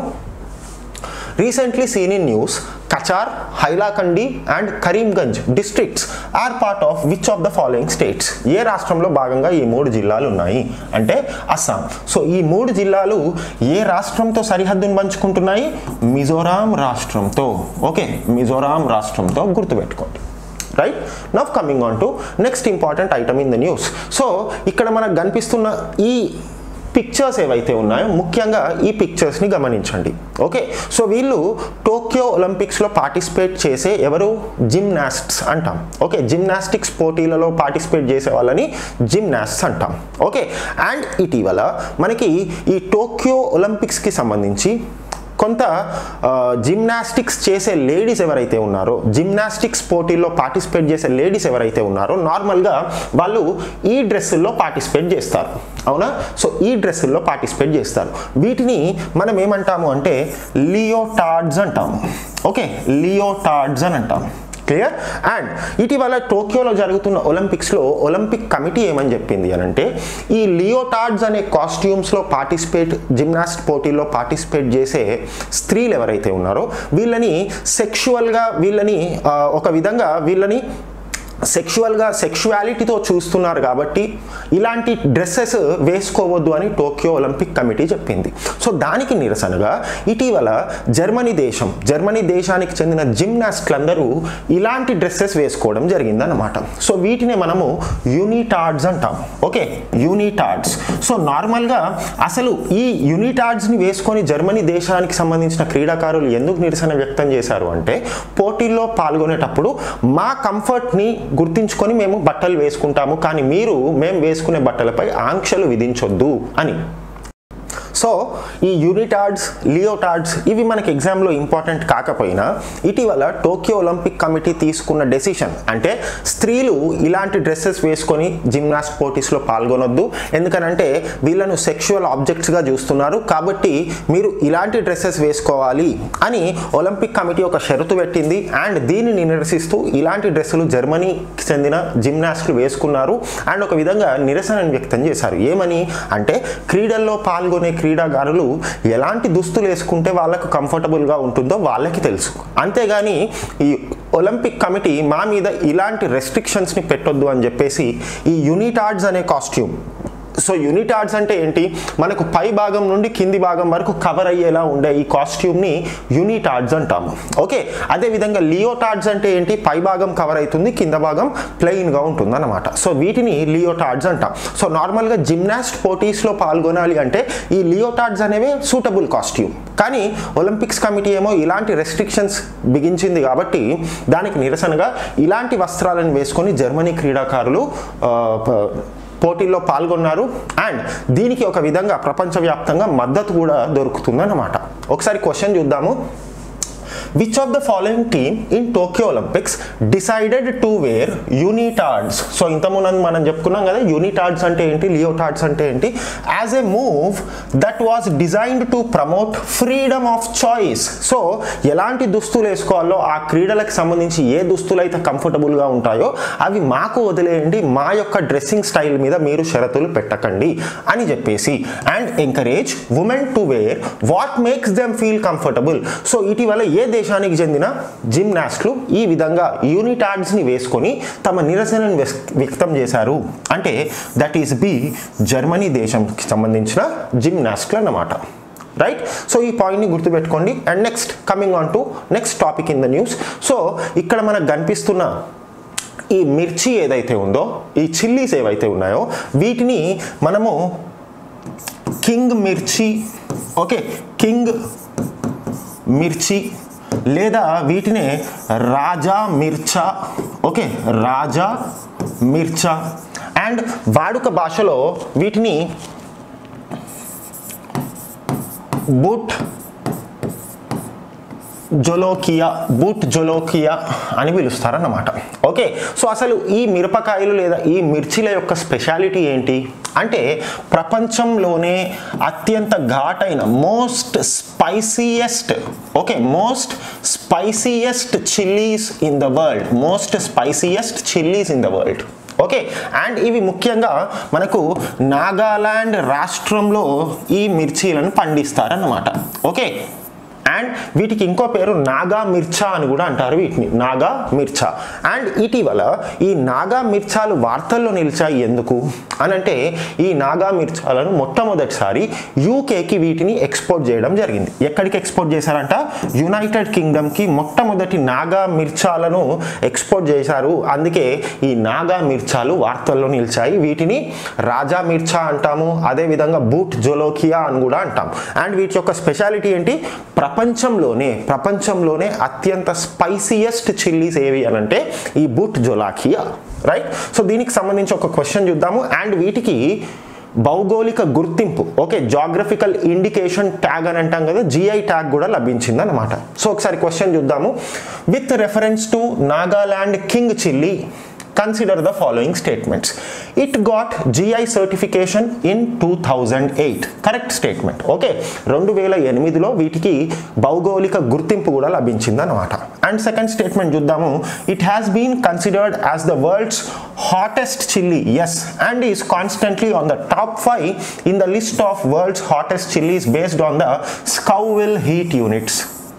recently seen in news Cachar Hailakandi and Karimganj districts are part of which of the following states ఏ రాష్ట్రంలో భాగంగా ఈ మూడు జిల్లాలు ఉన్నాయి అంటే అస్సాం సో ఈ మూడు జిల్లాలు ఏ రాష్ట్రంతో సరిహద్దును పంచుకుంటున్నాయి మిజోరాం రాష్ట్రంతో ఓకే మిజోరాం రాష్ట్రంతో గుర్తుపెట్టుకోండి right now coming on to next important item in the news so ఇక్కడ మనకు కనిపిస్తున్న ఈ పిక్చర్స్ ఏవైతే ఉన్నాయో ముఖ్యంగా ఈ పిక్చర్స్ని గమనించండి ఓకే సో వీళ్ళు టోక్యో ఒలింపిక్స్లో పార్టిసిపేట్ చేసే ఎవరు జిమ్నాస్ట్స్ అంటాం ఓకే జిమ్నాస్టిక్స్ పోటీలలో పార్టిసిపేట్ చేసే వాళ్ళని జిమ్నాస్ట్స్ అంటాం ఓకే అండ్ ఇటీవల మనకి ఈ టోక్యో ఒలింపిక్స్కి సంబంధించి కొంత జిమ్నాస్టిక్స్ చేసే లేడీస్ ఎవరైతే ఉన్నారో జిమ్నాస్టిక్స్ పోటీల్లో పార్టిసిపేట్ చేసే లేడీస్ ఎవరైతే ఉన్నారో నార్మల్గా వాళ్ళు ఈ డ్రెస్సుల్లో పార్టిసిపేట్ చేస్తారు అవునా సో ఈ డ్రెస్సుల్లో పార్టిసిపేట్ చేస్తారు వీటిని మనం ఏమంటాము అంటే లియోటార్డ్స్ అంటాము ఓకే లియోటార్డ్స్ అని అంటాము క్లియర్ అండ్ ఇటీవల టోక్యోలో జరుగుతున్న ఒలింపిక్స్లో ఒలింపిక్ కమిటీ ఏమని చెప్పింది అని అంటే ఈ లియోటార్డ్స్ అనే కాస్ట్యూమ్స్లో పార్టిసిపేట్ జిమ్నాస్ట్ పోటీల్లో పార్టిసిపేట్ చేసే స్త్రీలు ఎవరైతే ఉన్నారో వీళ్ళని సెక్షువల్గా వీళ్ళని ఆ, ఒక విధంగా వీళ్ళని సెక్షువల్గా సెక్షువాలిటీతో చూస్తున్నారు కాబట్టి ఇలాంటి డ్రెస్సెస్ వేసుకోవద్దు అని టోక్యో ఒలింపిక్ కమిటీ చెప్పింది సో దానికి నిరసనగా ఇటీవల జర్మనీ దేశం జర్మనీ దేశానికి చెందిన జిమ్నాస్ట్లందరూ ఇలాంటి డ్రెస్సెస్ వేసుకోవడం జరిగిందన్నమాట సో వీటిని మనము యూనిటార్డ్స్ అంటాం ఓకే యూనిటార్డ్స్ సో నార్మల్గా అసలు ఈ యూనిటార్డ్స్ని వేసుకొని జర్మనీ దేశానికి సంబంధించిన క్రీడాకారులు ఎందుకు నిరసన వ్యక్తం చేశారు అంటే పోటీల్లో పాల్గొనేటప్పుడు మా కంఫర్ట్ని గుర్తించుకొని మేము బట్టలు వేసుకుంటాము కానీ మీరు మేము వేసుకునే బట్టలపై ఆంక్షలు విధించొద్దు అని సో ఈ యూనిటార్డ్స్ లియోటార్డ్స్ ఇవి మనకి ఎగ్జామ్లో ఇంపార్టెంట్ కాకపోయినా ఇటీవల టోక్యో ఒలింపిక్ కమిటీ తీసుకున్న డెసిషన్ అంటే స్త్రీలు ఇలాంటి డ్రెస్సెస్ వేసుకొని జిమ్నాస్ట్ పోటీస్లో పాల్గొనొద్దు ఎందుకనంటే వీళ్ళను సెక్షువల్ ఆబ్జెక్ట్స్గా చూస్తున్నారు కాబట్టి మీరు ఇలాంటి డ్రెస్సెస్ వేసుకోవాలి అని ఒలింపిక్ కమిటీ ఒక షరతు పెట్టింది అండ్ దీనిని నిరసిస్తూ ఇలాంటి డ్రెస్సులు జర్మనీకి చెందిన జిమ్నాస్టులు వేసుకున్నారు అండ్ ఒక విధంగా నిరసనను వ్యక్తం చేశారు ఏమని అంటే క్రీడల్లో పాల్గొనే క్రీడాకారులు ఎలాంటి దుస్తులు వేసుకుంటే వాళ్ళకు కంఫర్టబుల్గా ఉంటుందో వాళ్ళకి తెలుసు అంతేగాని ఈ ఒలింపిక్ కమిటీ మా మీద ఇలాంటి రెస్ట్రిక్షన్స్ని పెట్టొద్దు అని చెప్పేసి ఈ యూనిటార్డ్స్ అనే కాస్ట్యూమ్ సో యూనిటార్డ్స్ అంటే ఏంటి మనకు పై భాగం నుండి కింది భాగం వరకు కవర్ అయ్యేలా ఉండే ఈ కాస్ట్యూమ్ని యూనిటార్డ్స్ అంటాము ఓకే అదేవిధంగా లియోటార్డ్స్ అంటే ఏంటి పై భాగం కవర్ అవుతుంది కింద భాగం ప్లెయిన్గా ఉంటుంది అనమాట సో వీటిని లియోటార్డ్స్ అంటాం సో నార్మల్గా జిమ్నాస్ట్ పోటీస్లో పాల్గొనాలి అంటే ఈ లియోటార్డ్స్ అనేవి సూటబుల్ కాస్ట్యూమ్ కానీ ఒలింపిక్స్ కమిటీ ఏమో ఇలాంటి రెస్ట్రిక్షన్స్ బిగించింది కాబట్టి దానికి నిరసనగా ఇలాంటి వస్త్రాలను వేసుకొని జర్మనీ క్రీడాకారులు ఆ, ప- పోటీల్లో పాల్గొన్నారు అండ్ దీనికి ఒక విధంగా ప్రపంచవ్యాప్తంగా మద్దతు కూడా దొరుకుతుందన్నమాట ఒకసారి క్వశ్చన్ చూద్దాము which of the following team in Tokyo Olympics decided to wear unitards so ఇంతకుముందు మనం చెప్పుకున్నాం కదా యూనిటార్డ్స్ అంటే ఏంటి లియోటార్డ్స్ అంటే ఏంటి as a move that was designed to promote freedom of choice so ఎలాంటి దుస్తులు వేసుకోవాలో ఆ క్రీడలకు సంబంధించి ఏ దుస్తులు అయితే కంఫర్టబుల్గా ఉంటాయో అవి మాకు వదిలేయండి మా యొక్క డ్రెస్సింగ్ స్టైల్ మీద మీరు షరతులు పెట్టకండి అని చెప్పేసి and encourage women to wear what makes them feel comfortable so ఇటీవల ఏ దేశానికి చెందిన జిమ్నాస్ట్లు ఈ విధంగా యూనిటార్డ్స్ని వేసుకొని తమ నిరసనను వ్యస్- వ్యక్తం చేశారు అంటే దట్ ఈస్ బి జర్మనీ దేశంకి సంబంధించిన జిమ్నాస్ట్లు అన్నమాట రైట్ సో ఈ పాయింట్ని గుర్తుపెట్టుకోండి and next coming on to next topic in the news so ఇక్కడ మనకు కనిపిస్తున్న ఈ మిర్చి ఏదైతే ఉందో ఈ చిల్లీస్ ఏవైతే ఉన్నాయో వీటిని మనము కింగ్ మిర్చి ఓకే కింగ్ మిర్చి లేదా వీటినే రాజా మిర్చా ఓకే రాజా మిర్చా అండ్ వాడుక భాషలో వీటిని బుట్ జొలోకియా బూట్ జొలోకియా అని పిలుస్తారన్నమాట ఓకే సో అసలు ఈ మిరపకాయలు లేదా ఈ మిర్చిల యొక్క స్పెషాలిటీ ఏంటి అంటే ప్రపంచంలోనే అత్యంత ఘాటైన most spiciest okay most spiciest chillies in the world most spiciest chillies in the world okay and ఇవి ముఖ్యంగా మనకు నాగాలాండ్ రాష్ట్రంలో ఈ మిర్చీలను పండిస్తారన్నమాట ఓకే అండ్ వీటికి ఇంకో పేరు నాగా మిర్చా అని కూడా అంటారు వీటిని నాగా మిర్చా అండ్ ఇటీవల ఈ నాగా మిర్చాలు వార్తల్లో నిలిచాయి ఎందుకు అని అంటే ఈ నాగా మిర్చాలను మొట్టమొదటిసారి యూకేకి వీటిని ఎక్స్పోర్ట్ చేయడం జరిగింది ఎక్కడికి ఎక్స్పోర్ట్ చేశారంట యునైటెడ్ కింగ్డమ్కి మొట్టమొదటి నాగా మిర్చాలను ఎక్స్పోర్ట్ చేశారు అందుకే ఈ నాగా మిర్చాలు వార్తల్లో నిలిచాయి వీటిని రాజా మిర్చా అంటాము అదేవిధంగా బూట్ జొలోకియా అని కూడా అంటాం అండ్ వీటి యొక్క స్పెషాలిటీ ఏంటి ప్రపంచంలోనే ప్రపంచంలోనే అత్యంత స్పైసియెస్ట్ చిల్లీస్ ఏవి అని అంటే ఈ బూట్ జొలాకియా రైట్ సో దీనికి సంబంధించి ఒక క్వశ్చన్ చూద్దాము అండ్ వీటికి భౌగోళిక గుర్తింపు ఓకే జాగ్రఫికల్ ఇండికేషన్ ట్యాగ్ అని అంటాం కదా జిఐ ట్యాగ్ కూడా లభించింది అనమాట సో ఒకసారి క్వశ్చన్ చూద్దాము with reference to Nagaland king chilli consider the following statements it got GI certification in two thousand eight correct statement okay రెండు వేల ఎనిమిదిలో వీటికి భౌగోళిక గుర్తింపు కూడా లభించింది అనమాట అండ్ సెకండ్ స్టేట్మెంట్ చూద్దాము it has been considered as the world's hottest chillies and is constantly on the top five in the list of world's hottest chillies based on the Scoville heat units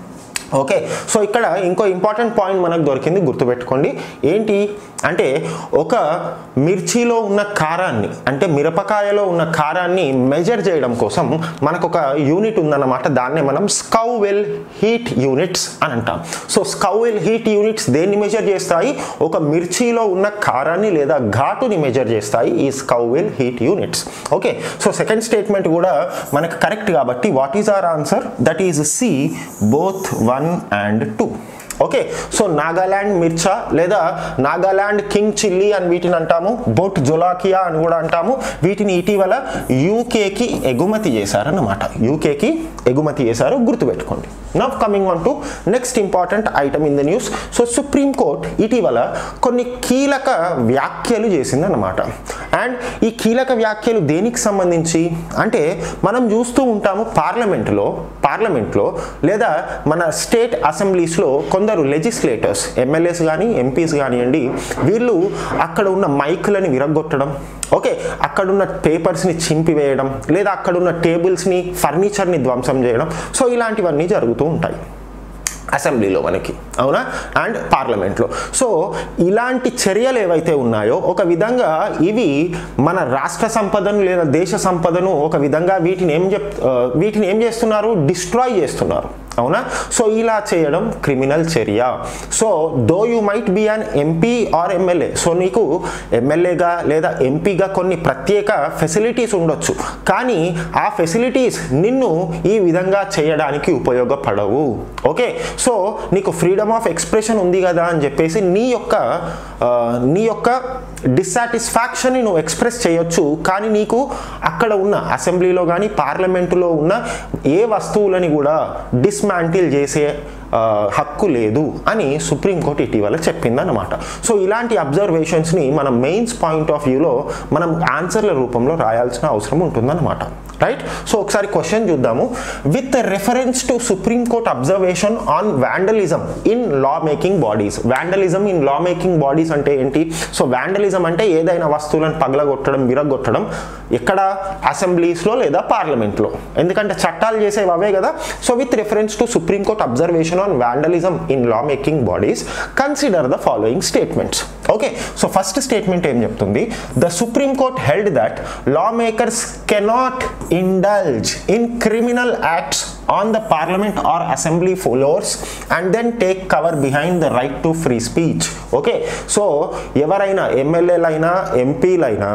okay so ఇక్కడ ఇంకో important point మనకు దొరికింది గుర్తుపెట్టుకోండి ఏంటి అంటే ఒక మిర్చిలో ఉన్న కారాన్ని అంటే మిరపకాయలో ఉన్న కారాన్ని మెజర్ చేయడం కోసం మనకు ఒక యూనిట్ ఉందన్నమాట దాన్నే మనం స్కౌవెల్ హీట్ యూనిట్స్ అని అంటాం సో స్కౌవెల్ హీట్ యూనిట్స్ దేన్ని మెజర్ చేస్తాయి ఒక మిర్చిలో ఉన్న కారాన్ని లేదా ఘాటుని మెజర్ చేస్తాయి ఈ Scoville heat units okay so second statement కూడా మనకు కరెక్ట్ కాబట్టి what is our answer that is C both one and two okay so Nagaland mircha లేదా నాగాలాండ్ కింగ్ చిల్లీ అని వీటిని అంటాము బొట్ జొలాకియా అని కూడా అంటాము వీటిని ఇటీవల యూకేకి ఎగుమతి చేశారన్నమాట యూకేకి ఎగుమతి చేశారు గుర్తుపెట్టుకోండి now coming on to next important item in the news so Supreme Court ఇటీవల కొన్ని కీలక వ్యాఖ్యలు చేసిందన్నమాట అండ్ ఈ కీలక వ్యాఖ్యలు దేనికి సంబంధించి అంటే మనం చూస్తూ ఉంటాము పార్లమెంట్లో పార్లమెంట్లో లేదా మన స్టేట్ అసెంబ్లీస్లో కొందరు లెజిస్లేటర్స్ ఎమ్మెల్యేస్ కానీ ఎంపీస్ కానివ్వండి వీళ్ళు అక్కడ ఉన్న మైకులని విరగొట్టడం ఓకే అక్కడున్న పేపర్స్ని చింపివేయడం లేదా అక్కడున్న టేబుల్స్ని ఫర్నిచర్ని ధ్వంసం చేయడం సో ఇలాంటివన్నీ జరుగుతూ ఉంటాయి అసెంబ్లీలో మనకి అవునా అండ్ పార్లమెంట్లో సో ఇలాంటి చర్యలు ఏవైతే ఉన్నాయో ఒక విధంగా ఇవి మన రాష్ట్ర సంపదను లేదా దేశ సంపదను ఒక విధంగా వీటిని ఏం చెప్ ఆ, వీటిని ఏం చేస్తున్నారు డిస్ట్రాయ్ చేస్తున్నారు అవునా సో ఇలా చేయడం క్రిమినల్ చర్య so though you might be an MP or MLA so నీకు ఎమ్మెల్యేగా లేదా ఎంపీగా కొన్ని ప్రత్యేక ఫెసిలిటీస్ ఉండొచ్చు కానీ ఆ ఫెసిలిటీస్ నిన్ను ఈ విధంగా చేయడానికి ఉపయోగపడవు ఓకే సో నీకు ఫ్రీడమ్ ఆఫ్ ఎక్స్ప్రెషన్ ఉంది కదా అని చెప్పేసి నీ యొక్క ఆ, నీ యొక్క డిస్సాటిస్ఫాక్షన్ని నువ్వు ఎక్స్ప్రెస్ చేయొచ్చు కానీ నీకు అక్కడ ఉన్న అసెంబ్లీలో కానీ పార్లమెంటులో ఉన్న ఏ వస్తువులని కూడా డిస్మాంటిల్ చేసే ఆ, హక్కు లేదు అని సుప్రీంకోర్టు ఇటీవల చెప్పిందన్నమాట సో ఇలాంటి అబ్జర్వేషన్స్ని మనం మెయిన్స్ పాయింట్ ఆఫ్ వ్యూలో మనం ఆన్సర్ల రూపంలో రాయాల్సిన అవసరం ఉంటుందన్నమాట రైట్ సో ఒకసారి క్వశ్చన్ చూద్దాము with reference to Supreme Court observation on vandalism in law making bodies vandalism in law making bodies అంటే ఏంటి సో వ్యాండలిజం అంటే ఏదైనా వస్తువులను పగలగొట్టడం విరగొట్టడం ఎక్కడ అసెంబ్లీస్లో లేదా పార్లమెంట్లో ఎందుకంటే చట్టాలు చేసేవి అవే కదా so with reference to Supreme Court observation on vandalism in law making bodies consider the following statements okay so first statement ఏం చెప్తుంది the Supreme Court held that law makers cannot indulge in criminal acts on the parliament or assembly floors and then take cover behind the right to free speech okay so ఎవరైనా ఎమ్మెల్యేలైనా ఎంపీలైనా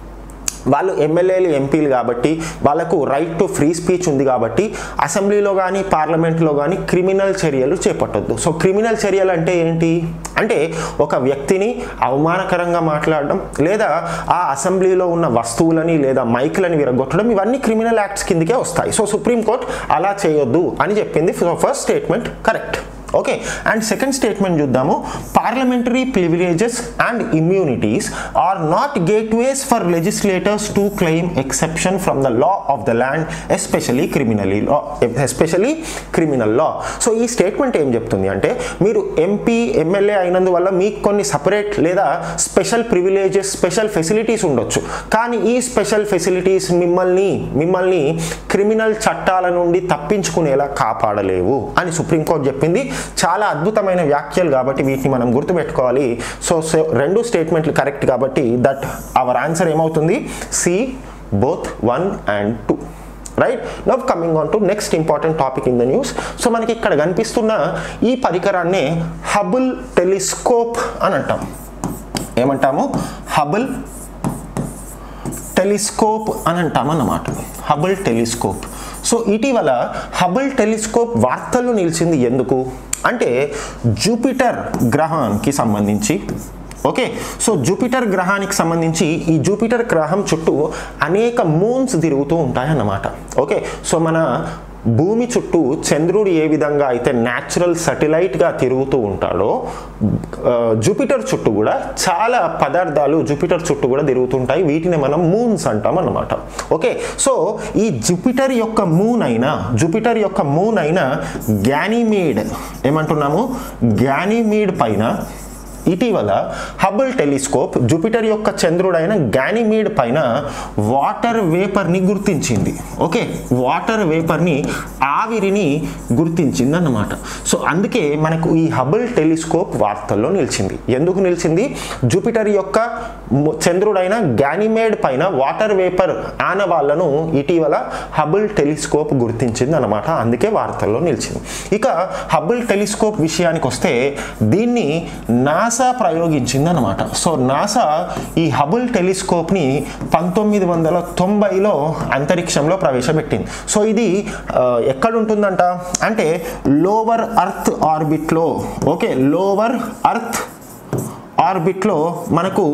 వాళ్ళు ఎమ్మెల్యేలు ఎంపీలు కాబట్టి వాళ్ళకు right to free speech ఉంది కాబట్టి అసెంబ్లీలో కానీ పార్లమెంట్లో కానీ క్రిమినల్ చర్యలు చేపట్టొద్దు సో క్రిమినల్ చర్యలు అంటే ఏంటి అంటే ఒక వ్యక్తిని అవమానకరంగా మాట్లాడడం లేదా ఆ అసెంబ్లీలో ఉన్న వస్తువులని లేదా మైకులని విరగొట్టడం ఇవన్నీ క్రిమినల్ యాక్ట్స్ కిందకే వస్తాయి సో సుప్రీంకోర్టు అలా చేయొద్దు అని చెప్పింది first statement correct okay and second statement చూద్దాము parliamentary privileges and immunities are not gateways for legislators to claim exception from the law of the land especially criminally law especially criminal law so ఈ స్టేట్మెంట్ ఏం చెప్తుంది అంటే మీరు MP MLA అయినందువల్ల మీకు కొన్ని separate లేదా స్పెషల్ ప్రివిలేజెస్ స్పెషల్ ఫెసిలిటీస్ ఉండొచ్చు కానీ ఈ స్పెషల్ ఫెసిలిటీస్ మిమ్మల్ని మిమ్మల్ని క్రిమినల్ చట్టాల నుండి తప్పించుకునేలా కాపాడలేవు అని సుప్రీంకోర్టు చెప్పింది చాలా అద్భుతమైన వ్యాఖ్యలు కాబట్టి వీటిని మనం గుర్తుపెట్టుకోవాలి సో సో రెండు స్టేట్మెంట్లు కరెక్ట్ కాబట్టి దట్ అవర్ ఆన్సర్ ఏమవుతుంది C both one and two right now coming on to next important topic in the news so మనకి ఇక్కడ కనిపిస్తున్న ఈ పరికరాన్నే హబుల్ టెలిస్కోప్ అని అంటాం ఏమంటాము హబుల్ టెలిస్కోప్ అని అంటాం అన్నమాట హబుల్ టెలిస్కోప్ సో ఇటీవల హబుల్ టెలిస్కోప్ వార్తల్లో నిలిచింది ఎందుకు అంటే జూపిటర్ గ్రహానికి సంబంధించి ఓకే సో జూపిటర్ గ్రహానికి సంబంధించి ఈ జూపిటర్ గ్రహం చుట్టూ అనేక మూన్స్ తిరుగుతూ ఉంటాయన్నమాట ఓకే సో మన భూమి చుట్టూ చంద్రుడు ఏ విధంగా అయితే న్యాచురల్ సటిలైట్గా తిరుగుతూ ఉంటాడో ఆ, జూపిటర్ చుట్టూ కూడా చాలా పదార్థాలు జూపిటర్ చుట్టూ కూడా తిరుగుతుంటాయి వీటిని మనం మూన్స్ అంటాం అన్నమాట ఓకే సో ఈ జూపిటర్ యొక్క మూన్ అయిన జూపిటర్ యొక్క మూన్ అయిన గ్యానీమీడ్ ఏమంటున్నాము గ్యానీమీడ్ పైన ఇటీవల హబుల్ టెలిస్కోప్ జూపిటర్ యొక్క చంద్రుడైన గ్యానిమీడ్ పైన వాటర్ వేపర్ని గుర్తించింది ఓకే వాటర్ వేపర్ని ఆవిరిని గుర్తించింది అన్నమాట సో అందుకే మనకు ఈ హబుల్ టెలిస్కోప్ వార్తల్లో నిలిచింది ఎందుకు నిలిచింది జూపిటర్ యొక్క ము- చంద్రుడైన గ్యానిమేడ్ పైన వాటర్ వేపర్ ఆనవాళ్లను ఇటీవల హబుల్ టెలిస్కోప్ గుర్తించింది అన్నమాట అందుకే వార్తల్లో నిలిచింది ఇక హబుల్ టెలిస్కోప్ విషయానికి వస్తే దీన్ని నాసా ప్రయోగించింది అనమాట సో నాసా ఈ హబుల్ టెలిస్కోప్ని పంతొమ్మిది వందల తొంభైలో అంతరిక్షంలో ప్రవేశపెట్టింది సో ఇది ఆ, ఎక్కడ ఉంటుందంట అంటే లోవర్ అర్త్ ఆర్బిట్లో ఓకే లోవర్ అర్త్ ఆర్బిట్లో మనకు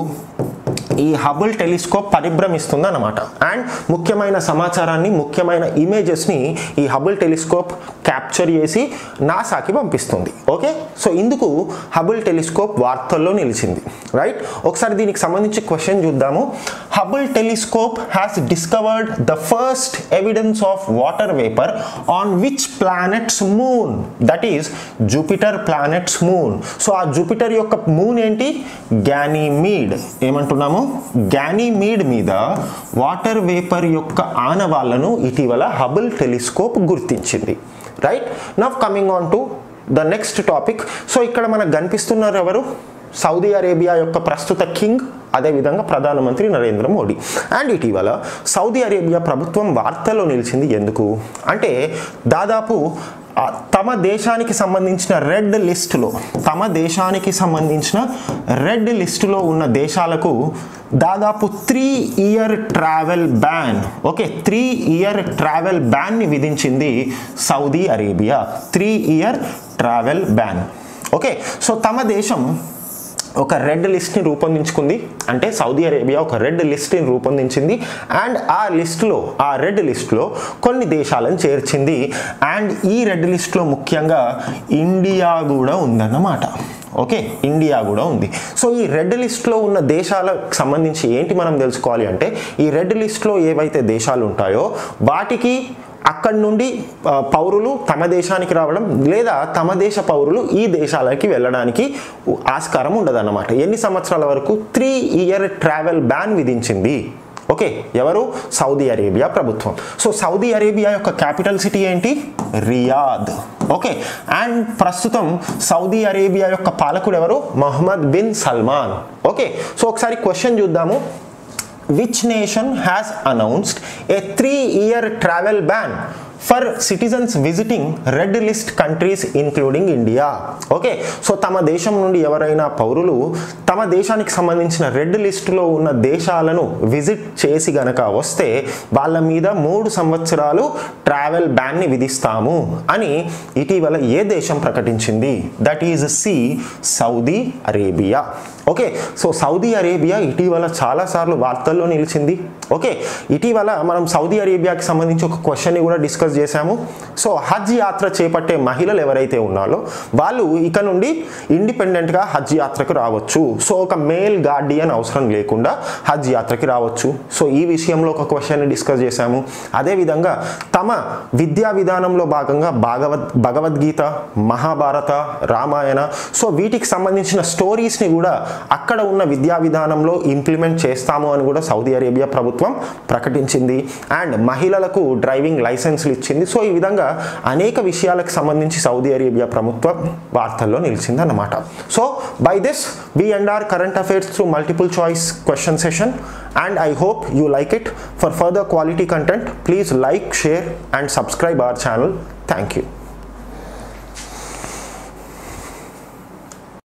ఈ హబుల్ టెలిస్కోప్ పరిభ్రమిస్తుంది అనమాట అండ్ ముఖ్యమైన సమాచారాన్ని ముఖ్యమైన ఇమేజెస్ని ఈ హబుల్ టెలిస్కోప్ క్యాప్చర్ చేసి నాసాకి పంపిస్తుంది ఓకే సో ఇందుకు హబుల్ టెలిస్కోప్ వార్తల్లో నిలిచింది రైట్ ఒకసారి దీనికి సంబంధించి క్వశ్చన్ చూద్దాము Hubble telescope has discovered the first evidence of water vapour on which planet's moon that is Jupiter planet's moon so ఆ జూపిటర్ యొక్క మూన్ ఏంటి గ్యానీమీడ్ ఏమంటున్నాము గ్యానీమీడ్ మీద వాటర్ వేపర్ యొక్క ఆనవాళ్లను ఇటీవల హబుల్ టెలిస్కోప్ గుర్తించింది right now coming on to the next topic so ఇక్కడ మనకు కనిపిస్తున్నారు ఎవరు సౌదీ అరేబియా యొక్క ప్రస్తుత కింగ్ అదేవిధంగా ప్రధానమంత్రి నరేంద్ర మోడీ అండ్ ఇటీవల సౌదీ అరేబియా ప్రభుత్వం వార్తల్లో నిలిచింది ఎందుకు అంటే దాదాపు ఆ, తమ దేశానికి సంబంధించిన రెడ్ లిస్టులో తమ దేశానికి సంబంధించిన రెడ్ లిస్టులో ఉన్న దేశాలకు దాదాపు three year travel ban okay three year travel బ్యాన్ని విధించింది Saudi Arabia three year travel ban okay so తమ దేశం ఒక రెడ్ లిస్ట్ని రూపొందించుకుంది అంటే సౌదీ అరేబియా ఒక రెడ్ లిస్ట్ని రూపొందించింది అండ్ ఆ లిస్ట్లో ఆ రెడ్ లిస్ట్లో కొన్ని దేశాలను చేర్చింది అండ్ ఈ రెడ్ లిస్ట్లో ముఖ్యంగా ఇండియా కూడా ఉందన్నమాట ఓకే ఇండియా కూడా ఉంది సో ఈ రెడ్ లిస్ట్లో ఉన్న దేశాలకు సంబంధించి ఏంటి మనం తెలుసుకోవాలి అంటే ఈ రెడ్ లిస్ట్లో ఏవైతే దేశాలు ఉంటాయో వాటికి అక్కడి నుండి ఆ, పౌరులు తమ దేశానికి రావడం లేదా తమ దేశ పౌరులు ఈ దేశాలకి వెళ్ళడానికి ఆస్కారం ఉండదన్నమాట ఎన్ని సంవత్సరాల వరకు త్రీ ఇయర్ ట్రావెల్ బ్యాన్ విధించింది ఓకే ఎవరు సౌదీ అరేబియా ప్రభుత్వం సో సౌదీ అరేబియా యొక్క క్యాపిటల్ సిటీ ఏంటి రియాద్ ఓకే అండ్ ప్రస్తుతం సౌదీ అరేబియా యొక్క పాలకుడు ఎవరు Mohammed bin Salman okay so ఒకసారి క్వశ్చన్ చూద్దాము which nation has announced a three year travel ban for citizens visiting red list countries including India okay so తమ దేశం నుండి ఎవరైనా పౌరులు తమ దేశానికి సంబంధించిన రెడ్ లిస్టులో ఉన్న దేశాలను విజిట్ చేసి గనక వస్తే వాళ్ళ మీద మూడు సంవత్సరాలు ట్రావెల్ బ్యాన్ని విధిస్తాము అని ఇటీవల ఏ దేశం ప్రకటించింది that is C Saudi Arabia okay so Saudi Arabia ఇటీవల చాలాసార్లు వార్తల్లో నిలిచింది ఓకే ఇటీవల మనం సౌదీ అరేబియాకి సంబంధించి ఒక క్వశ్చన్ని కూడా డిస్కస్ చేశాము సో హజ్ యాత్ర చేపట్టే మహిళలు ఎవరైతే ఉన్నారో వాళ్ళు ఇక నుండి ఇండిపెండెంట్గా హజ్ యాత్రకు రావచ్చు సో ఒక మేల్ గార్డియన్ అవసరం లేకుండా హజ్ యాత్రకి రావచ్చు సో ఈ విషయంలో ఒక క్వశ్చన్ని డిస్కస్ చేశాము అదేవిధంగా తమ విద్యా విధానంలో భాగంగా భాగవద్ భగవద్గీత మహాభారత రామాయణ సో వీటికి సంబంధించిన స్టోరీస్ని కూడా అక్కడ ఉన్న విద్యా విధానంలో ఇంప్లిమెంట్ చేస్తాము అని కూడా సౌదీ అరేబియా ప్రభుత్వం ప్రకటించింది అండ్ మహిళలకు డ్రైవింగ్ లైసెన్స్లు ఇచ్చింది సో ఈ విధంగా అనేక విషయాలకు సంబంధించి సౌదీ అరేబియా ప్రభుత్వం వార్తల్లో నిలిచింది అన్నమాట so by this we end our current affairs through multiple choice question session and I hope you like it. For further quality content, please like, share, and subscribe our channel. Thank you.